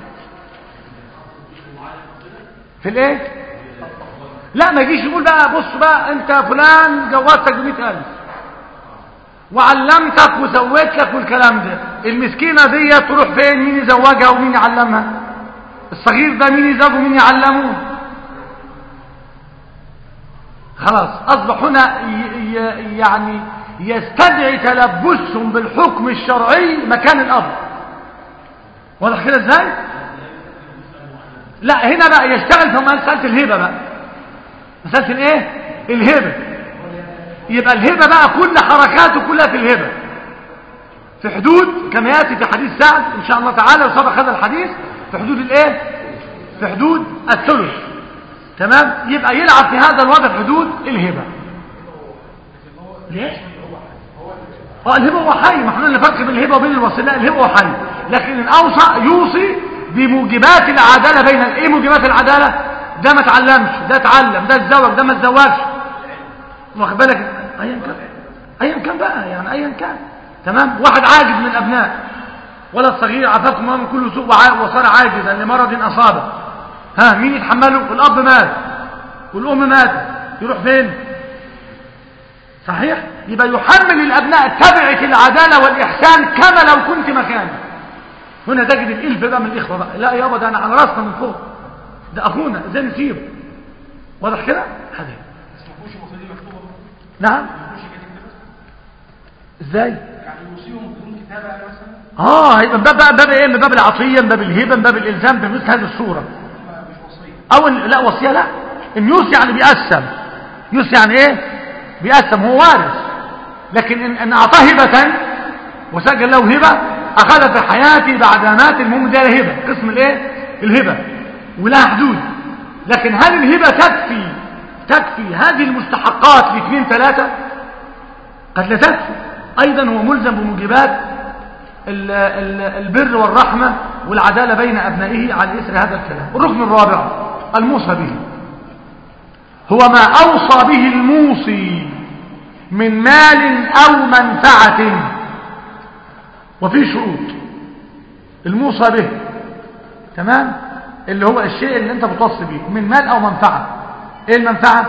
S1: في الايه لا ما يجيش يقول بقى بص بقى انت فلان جوزتك بمئة الف وعلمتك وسويت لك والكلام ده المسكينة دي تروح فين مين يزوجها ومين يعلمها الصغير ده مين يزوجه ومين يعلمه خلاص اصبح هنا ي- ي- يعني يستدعي تلبسهم بالحكم الشرعي مكان الاب واضح كده ازاي لا هنا بقى يشتغل في مساله الهبه بقى مساله الايه الهبه يبقى الهبه بقى كل حركاته كلها في الهبه في حدود كما ياتي في حديث سعد ان شاء الله تعالى وسبق هذا الحديث في حدود الايه في حدود الثلث تمام يبقى يلعب في هذا الوضع في حدود الهبه ليه اه الهبه هو حي ما احنا نفرق بين الهبه وبين الوصيه لا الهبه هو حي لكن الاوصى يوصي بموجبات العداله بين ايه موجبات العداله ده ما اتعلمش ده اتعلم ده اتزوج ده ما اتزوجش واخد بالك ايا كان ايا كان بقى يعني ايا كان تمام واحد عاجز من الابناء ولد صغير عافاكم الله من كل سوء وع- وصار عاجزا لمرض اصابه ها مين يتحمله الاب مات والام ماتت يروح فين صحيح يبقى يحمل الابناء تبعه العداله والاحسان كما لو كنت مكانه هنا تجد الالف بقى من الاخوه بقى لا يابا ده انا على راسنا من فوق ده اخونا ازاي نسيبه واضح كده هذا نعم ازاي اه هيبقى من باب بقى باب ايه من باب العطيه من باب الهبه من باب الالزام بمثل هذه الصوره او إن- لا وصيه لا ان يوصي يعني بيقسم يوصي يعني ايه بيقسم هو وارث لكن ان, إن اعطاه هبه وسجل له هبه اخذ في حياته بعد ما مات المهم ده هبه قسم الايه الهبه ولها حدود لكن هل الهبه تكفي تكفي هذه المستحقات لاثنين ثلاثه قد لا تكفي ايضا هو ملزم بموجبات ال- ال- البر والرحمة والعدالة بين أبنائه على إثر هذا الكلام الركن الرابع الموصى به هو ما أوصى به الموصي من مال أو منفعة وفي شروط الموصى به تمام اللي هو الشيء اللي انت بتوصي به من مال أو منفعة ايه المنفعة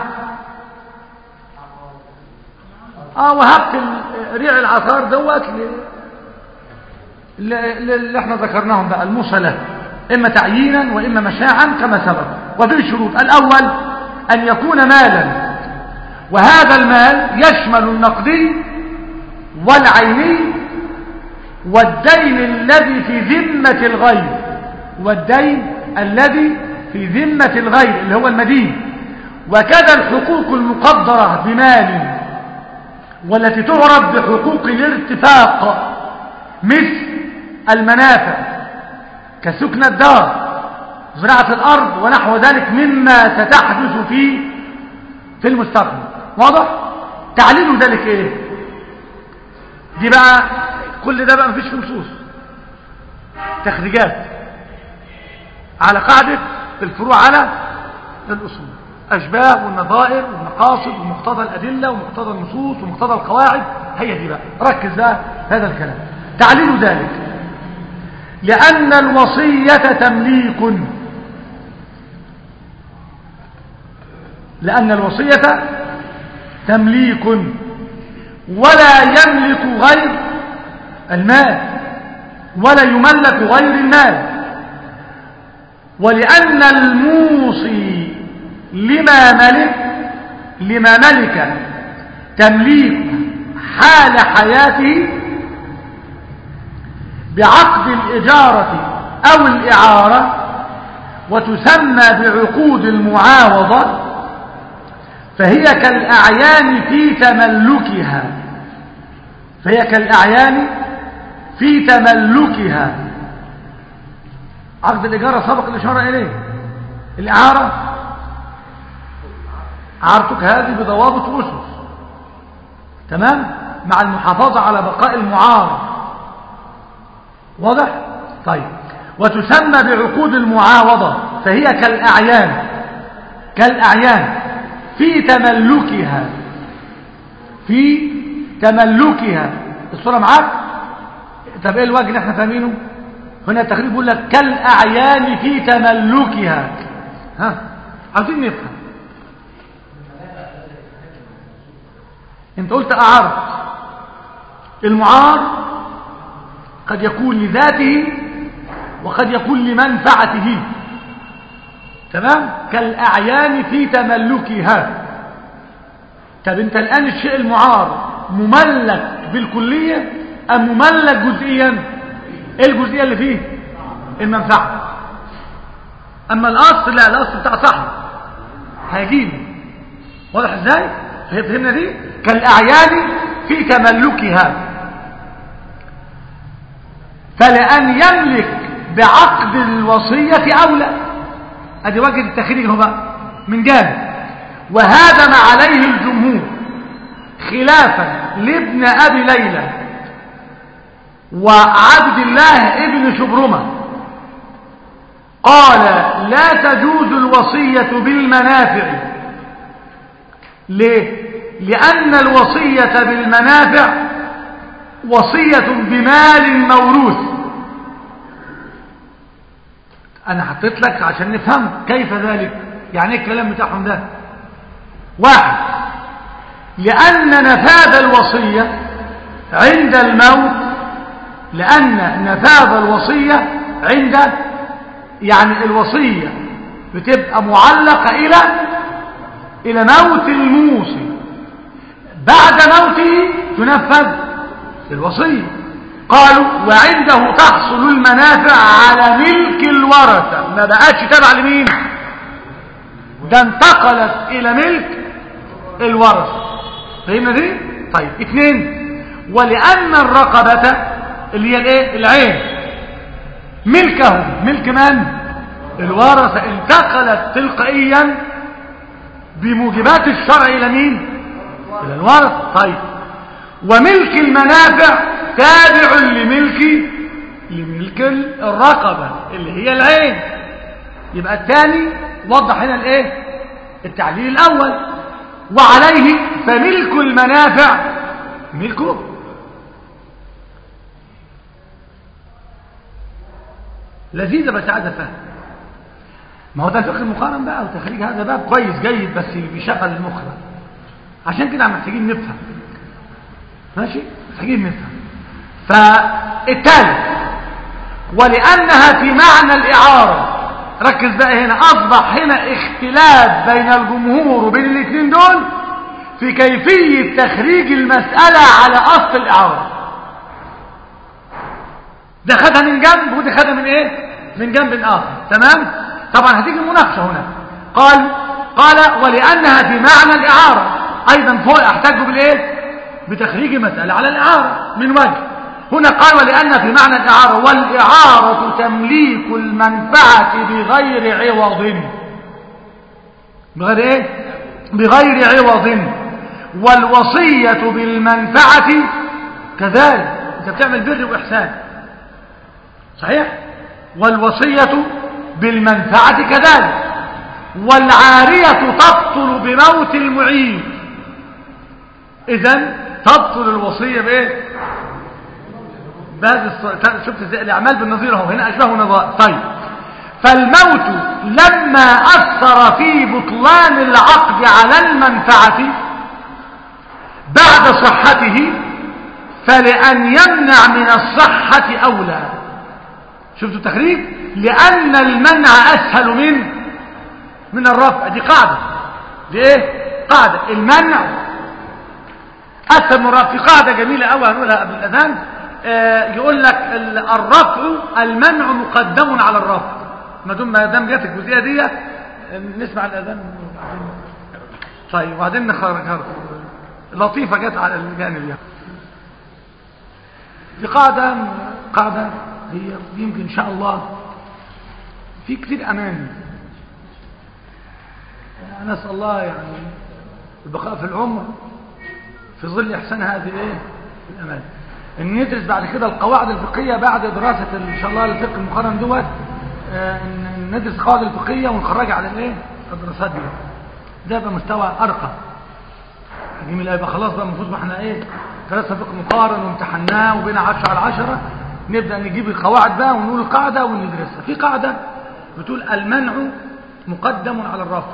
S1: اه وهبت ال- ريع العقار دوت ل- ل- ل- اللي احنا ذكرناهم بقى الموصلة اما تعيينا واما مشاعا كما سبق وفي شروط الاول ان يكون مالا وهذا المال يشمل النقدي والعيني والدين الذي في ذمة الغير والدين الذي في ذمة الغير اللي هو المدين وكذا الحقوق المقدرة بمال والتي تعرف بحقوق الارتفاق مثل المنافع كسكن الدار زراعة الأرض ونحو ذلك مما ستحدث في في المستقبل واضح؟ تعليل ذلك ايه؟ دي بقى كل ده بقى مفيش فيه نصوص تخريجات على قاعدة الفروع على الأصول أشباه والنظائر والمقاصد ومقتضى الأدلة ومقتضى النصوص ومقتضى القواعد هي دي بقى ركز بقى في هذا الكلام تعليل ذلك لأن الوصية تمليك لأن الوصية تمليك ولا يملك غير المال ولا يملك غير المال ولأن الموصي لما ملك لما ملك تمليك حال حياته بعقد الإجارة أو الإعارة وتسمى بعقود المعاوضة فهي كالأعيان في تملكها فهي كالأعيان في تملكها عقد الإجارة سبق الإشارة إليه الإعارة عارتك هذه بضوابط أسس تمام مع المحافظة على بقاء المعار واضح طيب وتسمى بعقود المعاوضة فهي كالأعيان كالأعيان في تملكها في تملكها الصورة معاك طب ايه الوجه اللي احنا فاهمينه هنا التخريج بيقول لك كالأعيان في تملكها ها عاوزين نفهم انت قلت اعرض المعار قد يكون لذاته وقد يكون لمنفعته تمام كالأعيان في تملكها طب انت الآن الشيء المعار مملك بالكلية أم مملك جزئيا ايه الجزئية اللي فيه المنفعة أما الأصل لا الأصل بتاع صاحبه هيجيني واضح ازاي فهمنا دي كالأعيان في تملكها فلأن يملك بعقد الوصية أولى ادي وجه التخريج هو بقى من جانب وهذا ما عليه الجمهور خلافا لابن ابي ليلى وعبد الله ابن شبرمة قال لا تجوز الوصية بالمنافع ليه لأن الوصية بالمنافع وصية بمال موروث انا حطيت لك عشان نفهم كيف ذلك يعني ايه الكلام بتاعهم ده واحد لان نفاذ الوصية عند الموت لان نفاذ الوصية عند يعني الوصية بتبقى معلقة الى الى موت الموصي بعد موته تنفذ الوصية قالوا وعنده تحصل المنافع على ملك الورثة ما بقتش تابع لمين ده انتقلت الى ملك الورثة فهمنا دي طيب اثنين ولان الرقبة اللي هي الايه العين ملكه ملك من الورثة انتقلت تلقائيا بموجبات الشرع الى مين الى الورثة طيب وملك المنافع تابع لملك لملك الرقبة اللي هي العين يبقى الثاني وضح هنا الايه التعليل الاول وعليه فملك المنافع ملكه لذيذة بس عايز افهم ما هو ده الفقه المقارن بقى وتخريج هذا باب كويس جيد بس بيشغل المخ بقى عشان كده محتاجين نفهم ماشي محتاجين نفهم فالتالي ولأنها في معنى الإعارة ركز بقى هنا أصبح هنا اختلاف بين الجمهور وبين الاثنين دول في كيفية تخريج المسألة على أصل الإعارة ده خدها من جنب ودي خدها من ايه من جنب آخر تمام طبعا هتيجي المناقشة هنا قال قال ولأنها في معنى الإعارة أيضا فوق احتاجوا بالإيه بتخريج مسألة على الإعارة من وجه هنا قال ولأن في معنى الإعارة والإعارة تمليك المنفعة بغير عوض بغير إيه بغير عوض والوصية بالمنفعة كذلك أنت بتعمل بر وإحسان صحيح والوصية بالمنفعة كذلك والعارية تبطل بموت المعين إذن تبطل الوصية بإيه بهذا الص- شفت ازاي الاعمال بالنظير اهو هنا اشبه نظائر طيب فالموت لما اثر في بطلان العقد على المنفعه بعد صحته فلان يمنع من الصحه اولى شفتوا التخريج لان المنع اسهل من من الرفع دي قاعده دي ايه قاعده المنع اسهل من الرفع في قاعده جميله قوي هنقولها قبل الاذان آه يقول لك ال- الرفع المنع مقدم على الرفع ما دام ما دام جت الجزئيه دي آه، نسمع الاذان وبعدين طيب وبعدين نخرج لطيفه جت على الجانب يعني في قاعده قاعده هي يمكن ان شاء الله في كتير امان نسال الله يعني البقاء في العمر في ظل احسان هذه ايه الامان ان ندرس بعد كده القواعد الفقهيه بعد دراسه ان شاء الله الفقه المقارن دوت آه، ان ندرس القواعد الفقهيه ونخرجها على الايه الدراسات دي ده يبقى مستوى ارقى جميل يبقى خلاص بقى المفروض ما احنا ايه درسنا فقه مقارن وامتحناه وبين 10 على 10 نبدا نجيب القواعد بقى ونقول القاعده وندرسها في قاعده بتقول المنع مقدم على الرفع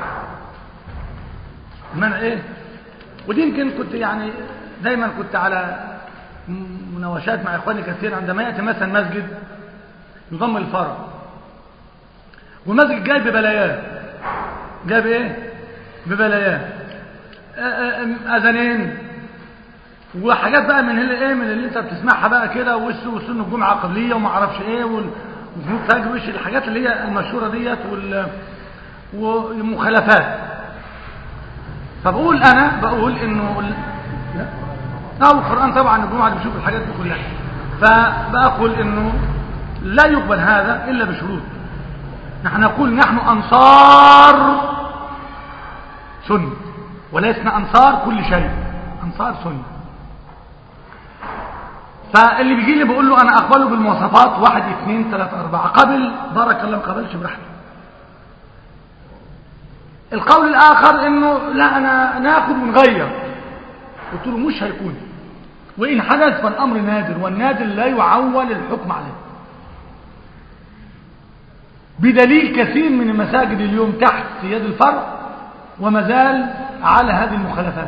S1: المنع ايه ودي يمكن كنت يعني دايما كنت على مناوشات مع اخواني كثير عندما ياتي مثلا مسجد يضم الفرع والمسجد جاي ببلايات جايب ايه ببلايات آه، آه، اذانين وحاجات بقى من اللي ايه من اللي انت بتسمعها بقى كده وش وسن الجمعه قبليه وما اعرفش ايه وال- وفنوك فجر وش الحاجات اللي هي المشهوره ديت وال والمخالفات فبقول انا بقول انه ال- لا اه القران طبعا الجمعه اللي بيشوف الحاجات دي كلها فبقول انه لا يقبل هذا الا بشروط نحن نقول نحن انصار سنه ولسنا انصار كل شيء انصار سنه فاللي بيجي لي بقول له انا اقبله بالمواصفات واحد اثنين ثلاثة اربعة قبل بارك الله ما قبلش براحته القول الاخر انه لا انا ناخد ونغير قلت له مش هيكون وان حدث فالامر نادر والنادر لا يعول الحكم عليه بدليل كثير من المساجد اليوم تحت يد الفرع وما زال على هذه المخالفات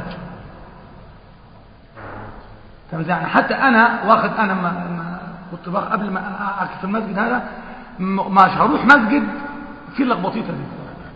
S1: طب يعني حتى انا واخد انا ما ما كنت باخد قبل ما اعكس في المسجد هذا م- مش هروح مسجد فيه اللخبطيطه دي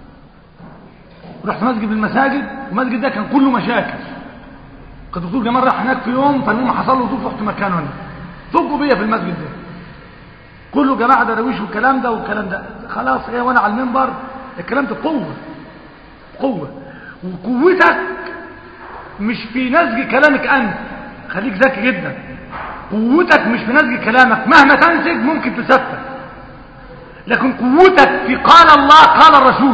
S1: رحت مسجد من المساجد والمسجد ده كان كله مشاكل كان الدكتور جمال راح هناك في يوم فالمهم حصل له ظروف رحت مكانه انا فوقوا بيا في المسجد ده كله جماعه دراويش والكلام ده والكلام ده خلاص ايه وانا على المنبر الكلام ده قوه قوه وقوتك مش في نسج كلامك انت خليك ذكي جدا قوتك مش في نسج كلامك مهما تنسج ممكن تسفل لكن قوتك في قال الله قال الرسول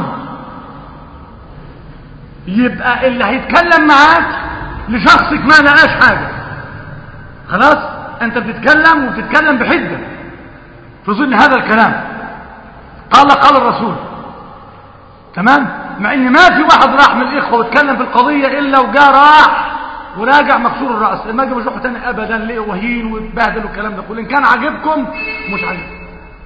S1: يبقى اللي هيتكلم معاك لشخصك ما لقاش حاجة خلاص انت بتتكلم وبتتكلم بحدة في ظل هذا الكلام قال قال الرسول تمام مع ان ما في واحد راح من الاخوه واتكلم في القضيه الا وجاء راح وراجع مكسور الراس ما جاب روحه تاني ابدا ليه وهين واتبهدل والكلام ده كله ان كان عاجبكم مش عاجبكم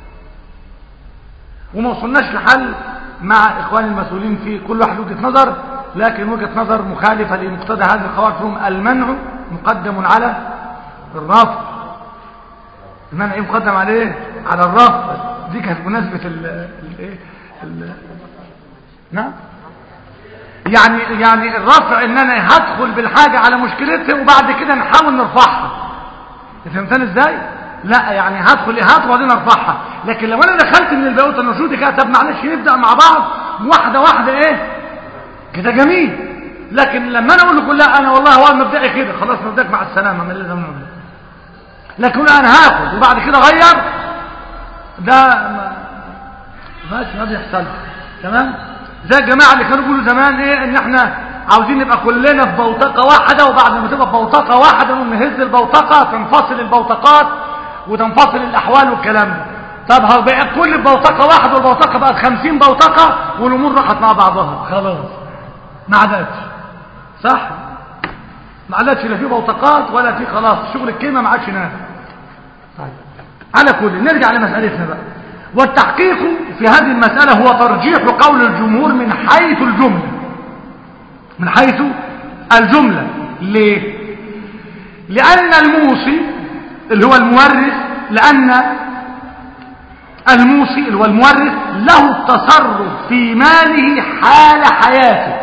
S1: وما وصلناش لحل مع اخوان المسؤولين في كل واحد وجهه نظر لكن وجهه نظر مخالفه لمقتضى هذه القواعد فيهم المنع مقدم على الرفض المنع إيه مقدم عليه على الرفض دي كانت مناسبه ال ال ال نعم يعني يعني الرفع ان انا هدخل بالحاجه على مشكلتها وبعد كده نحاول نرفعها فهمتني ازاي لا يعني هدخل اهات وبعدين ارفعها لكن لو انا دخلت من البيوت النشوط كده طب معلش نبدا مع بعض واحده واحده ايه كده جميل لكن لما انا اقول لكم لا انا والله هو مبدئي كده خلاص مبدئك مع السلامه من اللي مبدأ. لكن انا هاخد وبعد كده اغير ده ما ماشي ما بيحصل تمام زي الجماعه اللي كانوا بيقولوا زمان ايه ان احنا عاوزين نبقى كلنا في بوتقه واحده وبعد ما تبقى في بوتقه واحده نقوم نهز البوتقه تنفصل البوتقات وتنفصل الاحوال والكلام ده طب هو بقى كل بوتقه واحده والبوتقه بقت 50 بوتقه والامور راحت مع بعضها خلاص ما عادتش صح ما عادتش لا في بوتقات ولا في خلاص شغل الكلمه ما عادش نافع طيب على كل نرجع لمسألتنا بقى والتحقيق في هذه المسألة هو ترجيح قول الجمهور من حيث الجملة من حيث الجملة ليه لأن الموصي اللي هو المورث لأن الموصي اللي هو المورث له التصرف في ماله حال حياته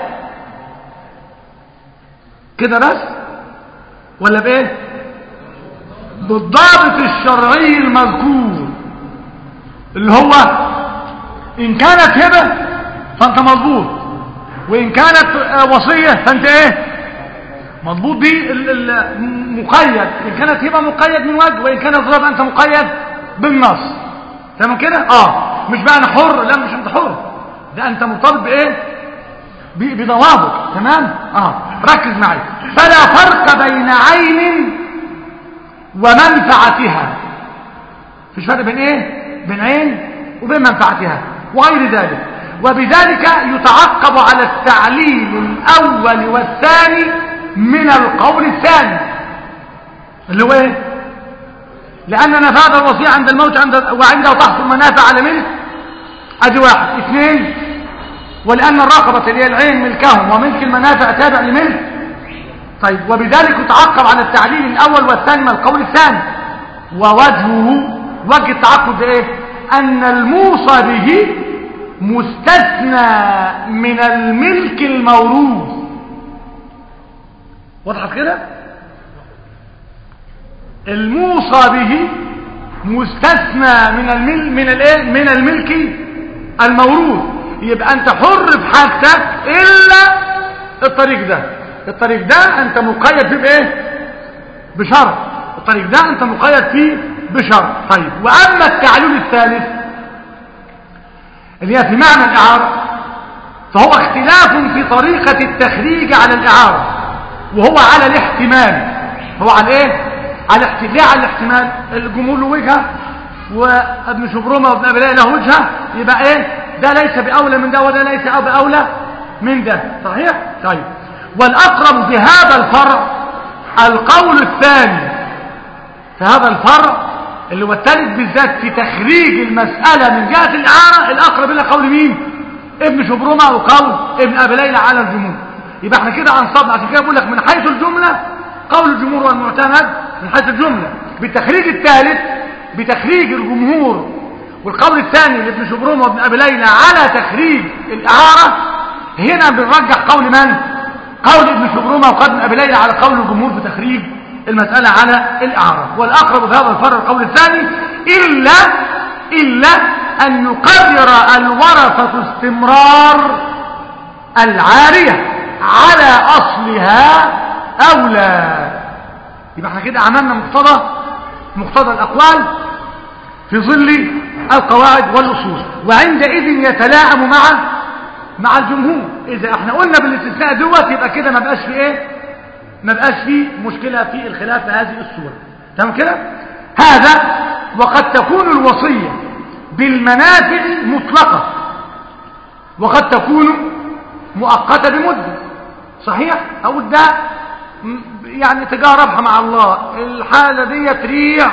S1: كده بس ولا بايه بالضابط الشرعي المذكور اللي هو ان كانت هبه فانت مضبوط وان كانت آه، وصيه فانت ايه مضبوط دي ال- ال- مقيد ان كانت هبه مقيد من وجه وان كانت ضرب انت مقيد بالنص تمام كده اه مش بقى انا حر لا مش انت حر ده انت مرتبط بايه ب- بضوابط تمام اه ركز معي فلا فرق بين عين ومنفعتها فيش فرق بين ايه بين عين وبين منفعتها وغير ذلك وبذلك يتعقب على التعليل الاول والثاني من القول الثاني اللي هو ايه لان نفاذ الوصيه عند الموت عند وعنده تحصل منافع على ملك ادي واحد اثنين ولأن الرقبة اللي هي العين ملكهم وملك المنافع تابع لملك طيب وبذلك يتعقب على التعليل الأول والثاني من القول الثاني ووجهه وجه التعقب ده ايه أن الموصى به مستثنى من الملك الموروث وضحت كده الموصى به مستثنى من المل من الايه من الملك الموروث يبقى انت حر في حاجتك الا الطريق ده الطريق ده انت مقيد فيه بايه بشرط الطريق ده انت مقيد فيه بشرط طيب واما التعليل الثالث اللي هي في معنى الاعاره فهو اختلاف في طريقة التخريج على الاعاره وهو على الاحتمال هو على ايه على الاحتمال ليه على الاحتمال الجمهور له وجهه وابن شبرمه وابن ابي له وجهه يبقى ايه ده ليس باولى من ده وده ليس باولى من ده صحيح طيب والاقرب في هذا الفرع القول الثاني في هذا الفرع اللي هو الثالث بالذات في تخريج المسألة من جهة الإعارة الأقرب إلى قول مين؟ ابن شبرمة وقول ابن أبي ليلى على الجمهور يبقى احنا كده انصبنا عشان كده بقول لك من حيث الجملة قول الجمهور والمعتمد من حيث الجملة بالتخريج الثالث بتخريج الجمهور والقول الثاني لابن شبرمة وابن أبي ليلى على تخريج الإعارة هنا بنرجح قول من؟ قول ابن شبرمة وقول ابن أبي ليلى على قول الجمهور بتخريج المسألة على الأعراب والأقرب في هذا الفرع القول الثاني إلا إلا أن يقرر الورثة استمرار العارية على أصلها أولى يبقى احنا كده عملنا مقتضى مقتضى الأقوال في ظل القواعد والأصول وعندئذ يتلاعب مع مع الجمهور إذا احنا قلنا بالاستثناء دوت يبقى كده ما بقاش في ايه ما بقاش فيه مشكلة في الخلاف بهذه الصورة تمام كده هذا وقد تكون الوصية بالمنافع مطلقة وقد تكون مؤقتة بمدة صحيح أو ده م- يعني تجاربها مع الله الحالة دي تريع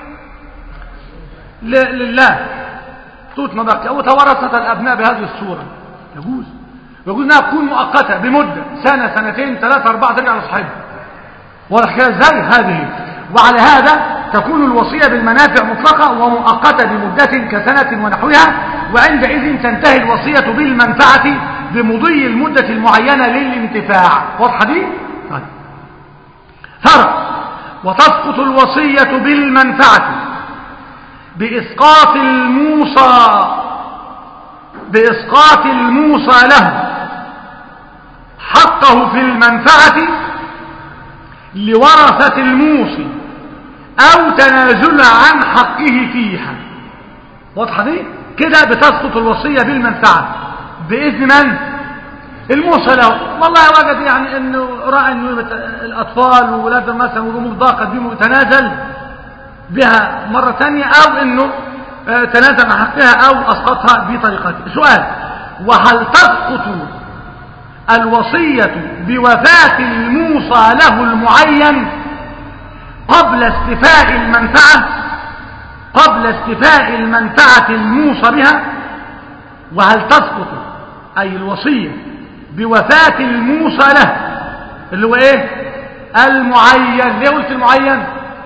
S1: ل- لله توت مبكي أو توارثت الأبناء بهذه الصورة يجوز يجوز انها تكون مؤقته بمده سنه سنتين ثلاثه اربعه ترجع لصاحبها واضح كده ازاي هذه وعلى هذا تكون الوصيه بالمنافع مطلقه ومؤقته بمده كسنه ونحوها وعندئذ تنتهي الوصيه بالمنفعه بمضي المده المعينه للانتفاع واضحه دي طيب فرع وتسقط الوصيه بالمنفعه باسقاط الموصى بإسقاط الموصى له حقه في المنفعة لورثة الموصي أو تنازل عن حقه فيها واضحة دي؟ كده بتسقط الوصية بالمنفعة بإذن من؟ الموصى له والله وجد يعني انه رأى انه الاطفال وولاد مثلا والامور ضاقت بهم يتنازل بها مرة ثانية او انه تنازل عن حقها او اسقطها بطريقته سؤال وهل تسقط الوصية بوفاة الموصى له المعين قبل استفاء المنفعة قبل استفاء المنفعة الموصى بها وهل تسقط أي الوصية بوفاة الموصى له اللي هو ايه المعين ليه قلت المعين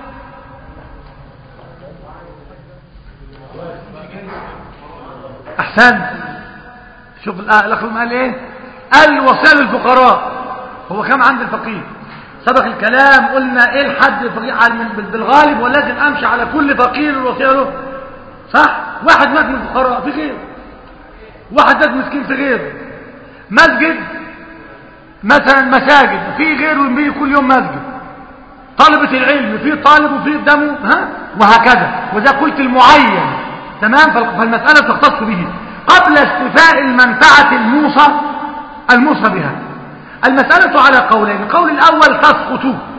S1: احسن شوف الاخ قال ايه الوصيه للفقراء هو كم عند الفقير سبق الكلام قلنا ايه الحد الفقير على- بالغالب ولازم امشي على كل فقير الوصيه له صح واحد مات من الفقراء في غيره واحد مات مسكين في غيره مسجد مثلا مساجد في غيره بيجي كل يوم مسجد طلبة العلم في طالب وفي قدامه ها وهكذا وذا قلت المعين تمام فال- فالمسألة تختص به قبل استفاء المنفعة الموصى الموصى بها المسألة على قولين القول الأول تسقط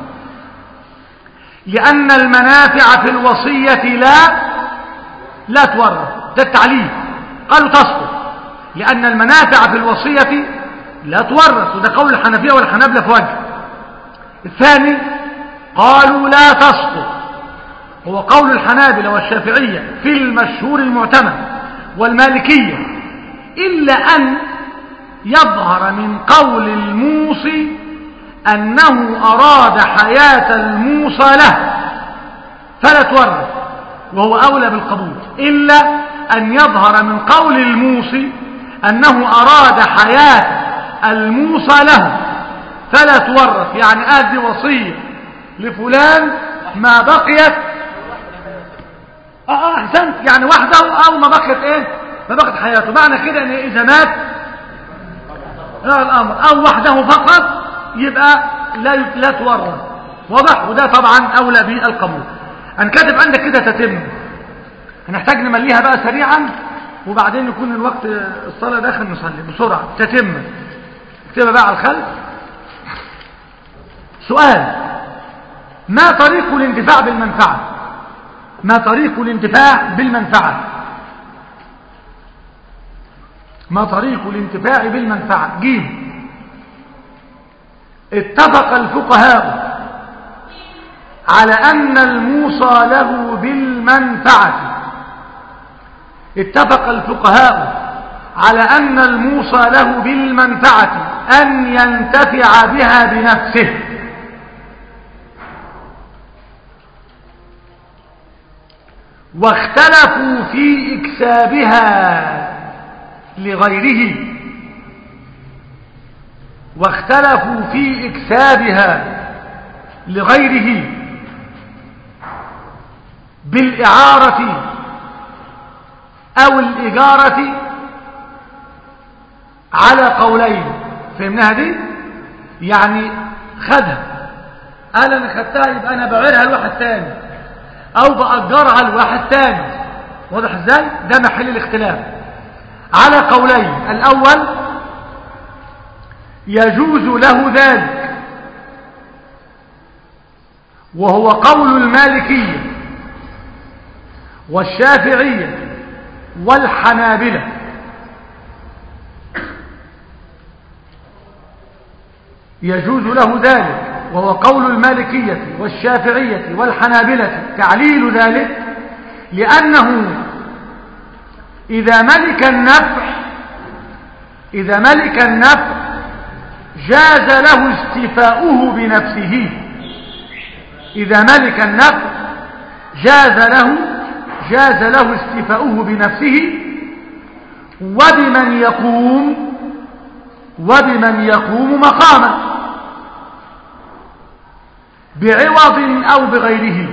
S1: لأن المنافع في الوصية لا لا تورث ده التعليل قالوا تسقط لأن المنافع في الوصية لا تورث وده قول الحنفية والحنابلة في وجه الثاني قالوا لا تسقط هو قول الحنابلة والشافعية في المشهور المعتمد والمالكية إلا أن يظهر من قول الموصي أنه أراد حياة الموصى له فلا تورث وهو أولى بالقبول إلا أن يظهر من قول الموصي أنه أراد حياة الموصى له فلا تورث يعني أدي وصية لفلان ما بقيت اه اه احسنت يعني وحده او ما بقيت ايه ما بقيت حياته معنى كده ان اذا مات لا الامر او وحده فقط يبقى لا لا تورث واضح وده طبعا اولى بالقبول انا كاتب عندك كده تتم هنحتاج نمليها بقى سريعا وبعدين يكون الوقت الصلاه داخل نصلي بسرعه تتم اكتبها بقى على الخلف سؤال ما طريق الانتفاع بالمنفعه ما طريق الانتفاع بالمنفعه ما طريق الانتفاع بالمنفعه جيم اتفق الفقهاء على أن الموصى له بالمنفعة اتفق الفقهاء على أن الموصى له بالمنفعة أن ينتفع بها بنفسه واختلفوا في إكسابها لغيره واختلفوا في إكسابها لغيره بالإعارة أو الإجارة على قولين فهمناها دي يعني خدها قال أنا خدتها يبقى أنا بعيرها لواحد تاني أو بأجرها لواحد تاني واضح ازاي ده محل الاختلاف على قولين الأول يجوز له ذلك وهو قول المالكية والشافعية والحنابلة يجوز له ذلك وهو قول المالكية والشافعية والحنابلة تعليل ذلك لأنه إذا ملك النفع إذا ملك النفع جاز له استيفاؤه بنفسه إذا ملك النفع جاز له جاز له استيفاؤه بنفسه وبمن يقوم وبمن يقوم مقامه بعوض أو بغيره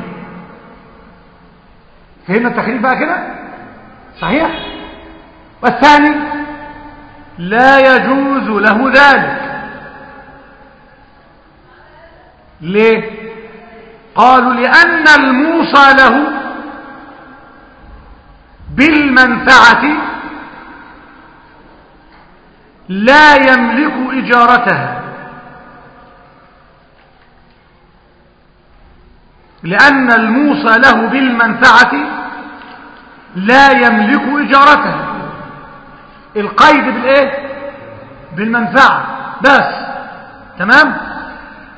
S1: فهمنا التخريج بقى كده صحيح والثاني لا يجوز له ذلك ليه قالوا لأن الموصى له بالمنفعة لا يملك إجارتها لأن الموصى له بالمنفعة لا يملك إجارتها القيد بالإيه بالمنفعة بس تمام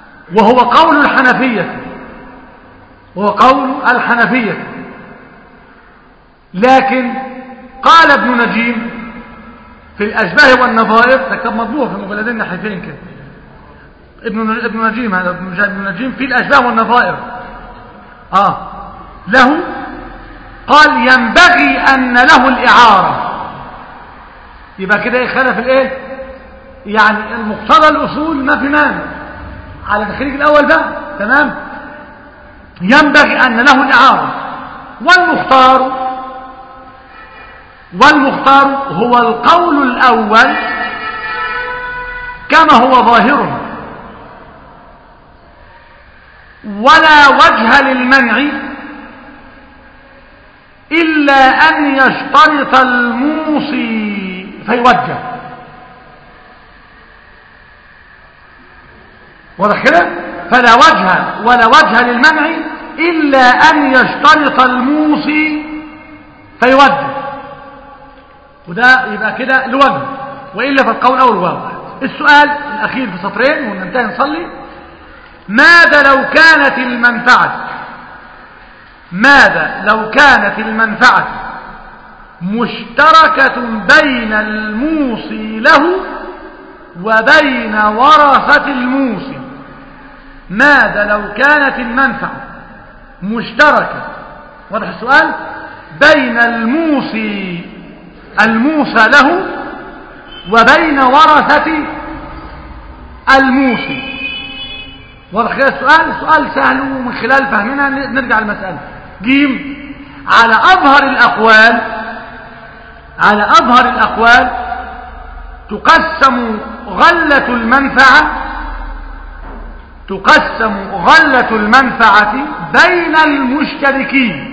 S1: وهو قول الحنفية وهو قول الحنفية لكن قال ابن نجيم في الأشباه والنظائر ده كان مطبوع في مجلدين ناحيتين كده ابن ابن نجيم هذا ابن ابن نجيم في الأشباه والنظائر آه له قال ينبغي أن له الإعارة يبقى كده ايه خلف الايه يعني المقتضى الأصول ما في مانع على تخريج الأول بقى تمام ينبغي أن له الإعارة والمختار والمختار هو القول الأول كما هو ظاهر ولا وجه للمنع إلا أن يشترط الموصي فيوجه واضح كده فلا وجه ولا وجه للمنع إلا أن يشترط الموصي فيوجه وده يبقى كده لوجه وإلا فالقول أول واضح السؤال الأخير في سطرين وننتهي نصلي ماذا لو كانت المنفعة ماذا لو كانت المنفعة مشتركة بين الموصي له وبين ورثة الموصي ماذا لو كانت المنفعة مشتركة واضح السؤال بين الموصي الموصى له وبين ورثة الموصي واضح كده السؤال السؤال سهل ومن خلال فهمنا نرجع المسألة جيم على أظهر الأقوال على أظهر الأقوال تقسم غلة المنفعة تقسم غلة المنفعة بين المشتركين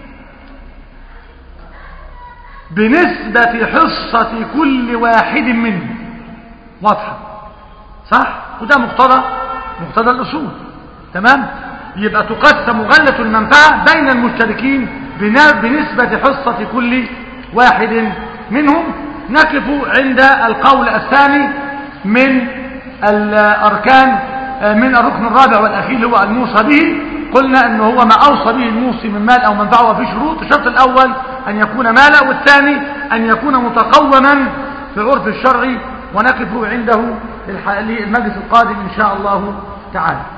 S1: بنسبة حصة كل واحد منهم واضحة صح وده مقتضى مقتضى الأصول تمام يبقى تقسم غلة المنفعة بين المشتركين بنسبة حصة كل واحد منهم نقف عند القول الثاني من الأركان من الركن الرابع والأخير هو الموصى به قلنا أنه هو ما أوصى به الموصي من مال أو منفعه وفي شروط الشرط الأول أن يكون مالا والثاني أن يكون متقوما في العرف الشرعي ونقف عنده للمجلس القادم إن شاء الله تعالى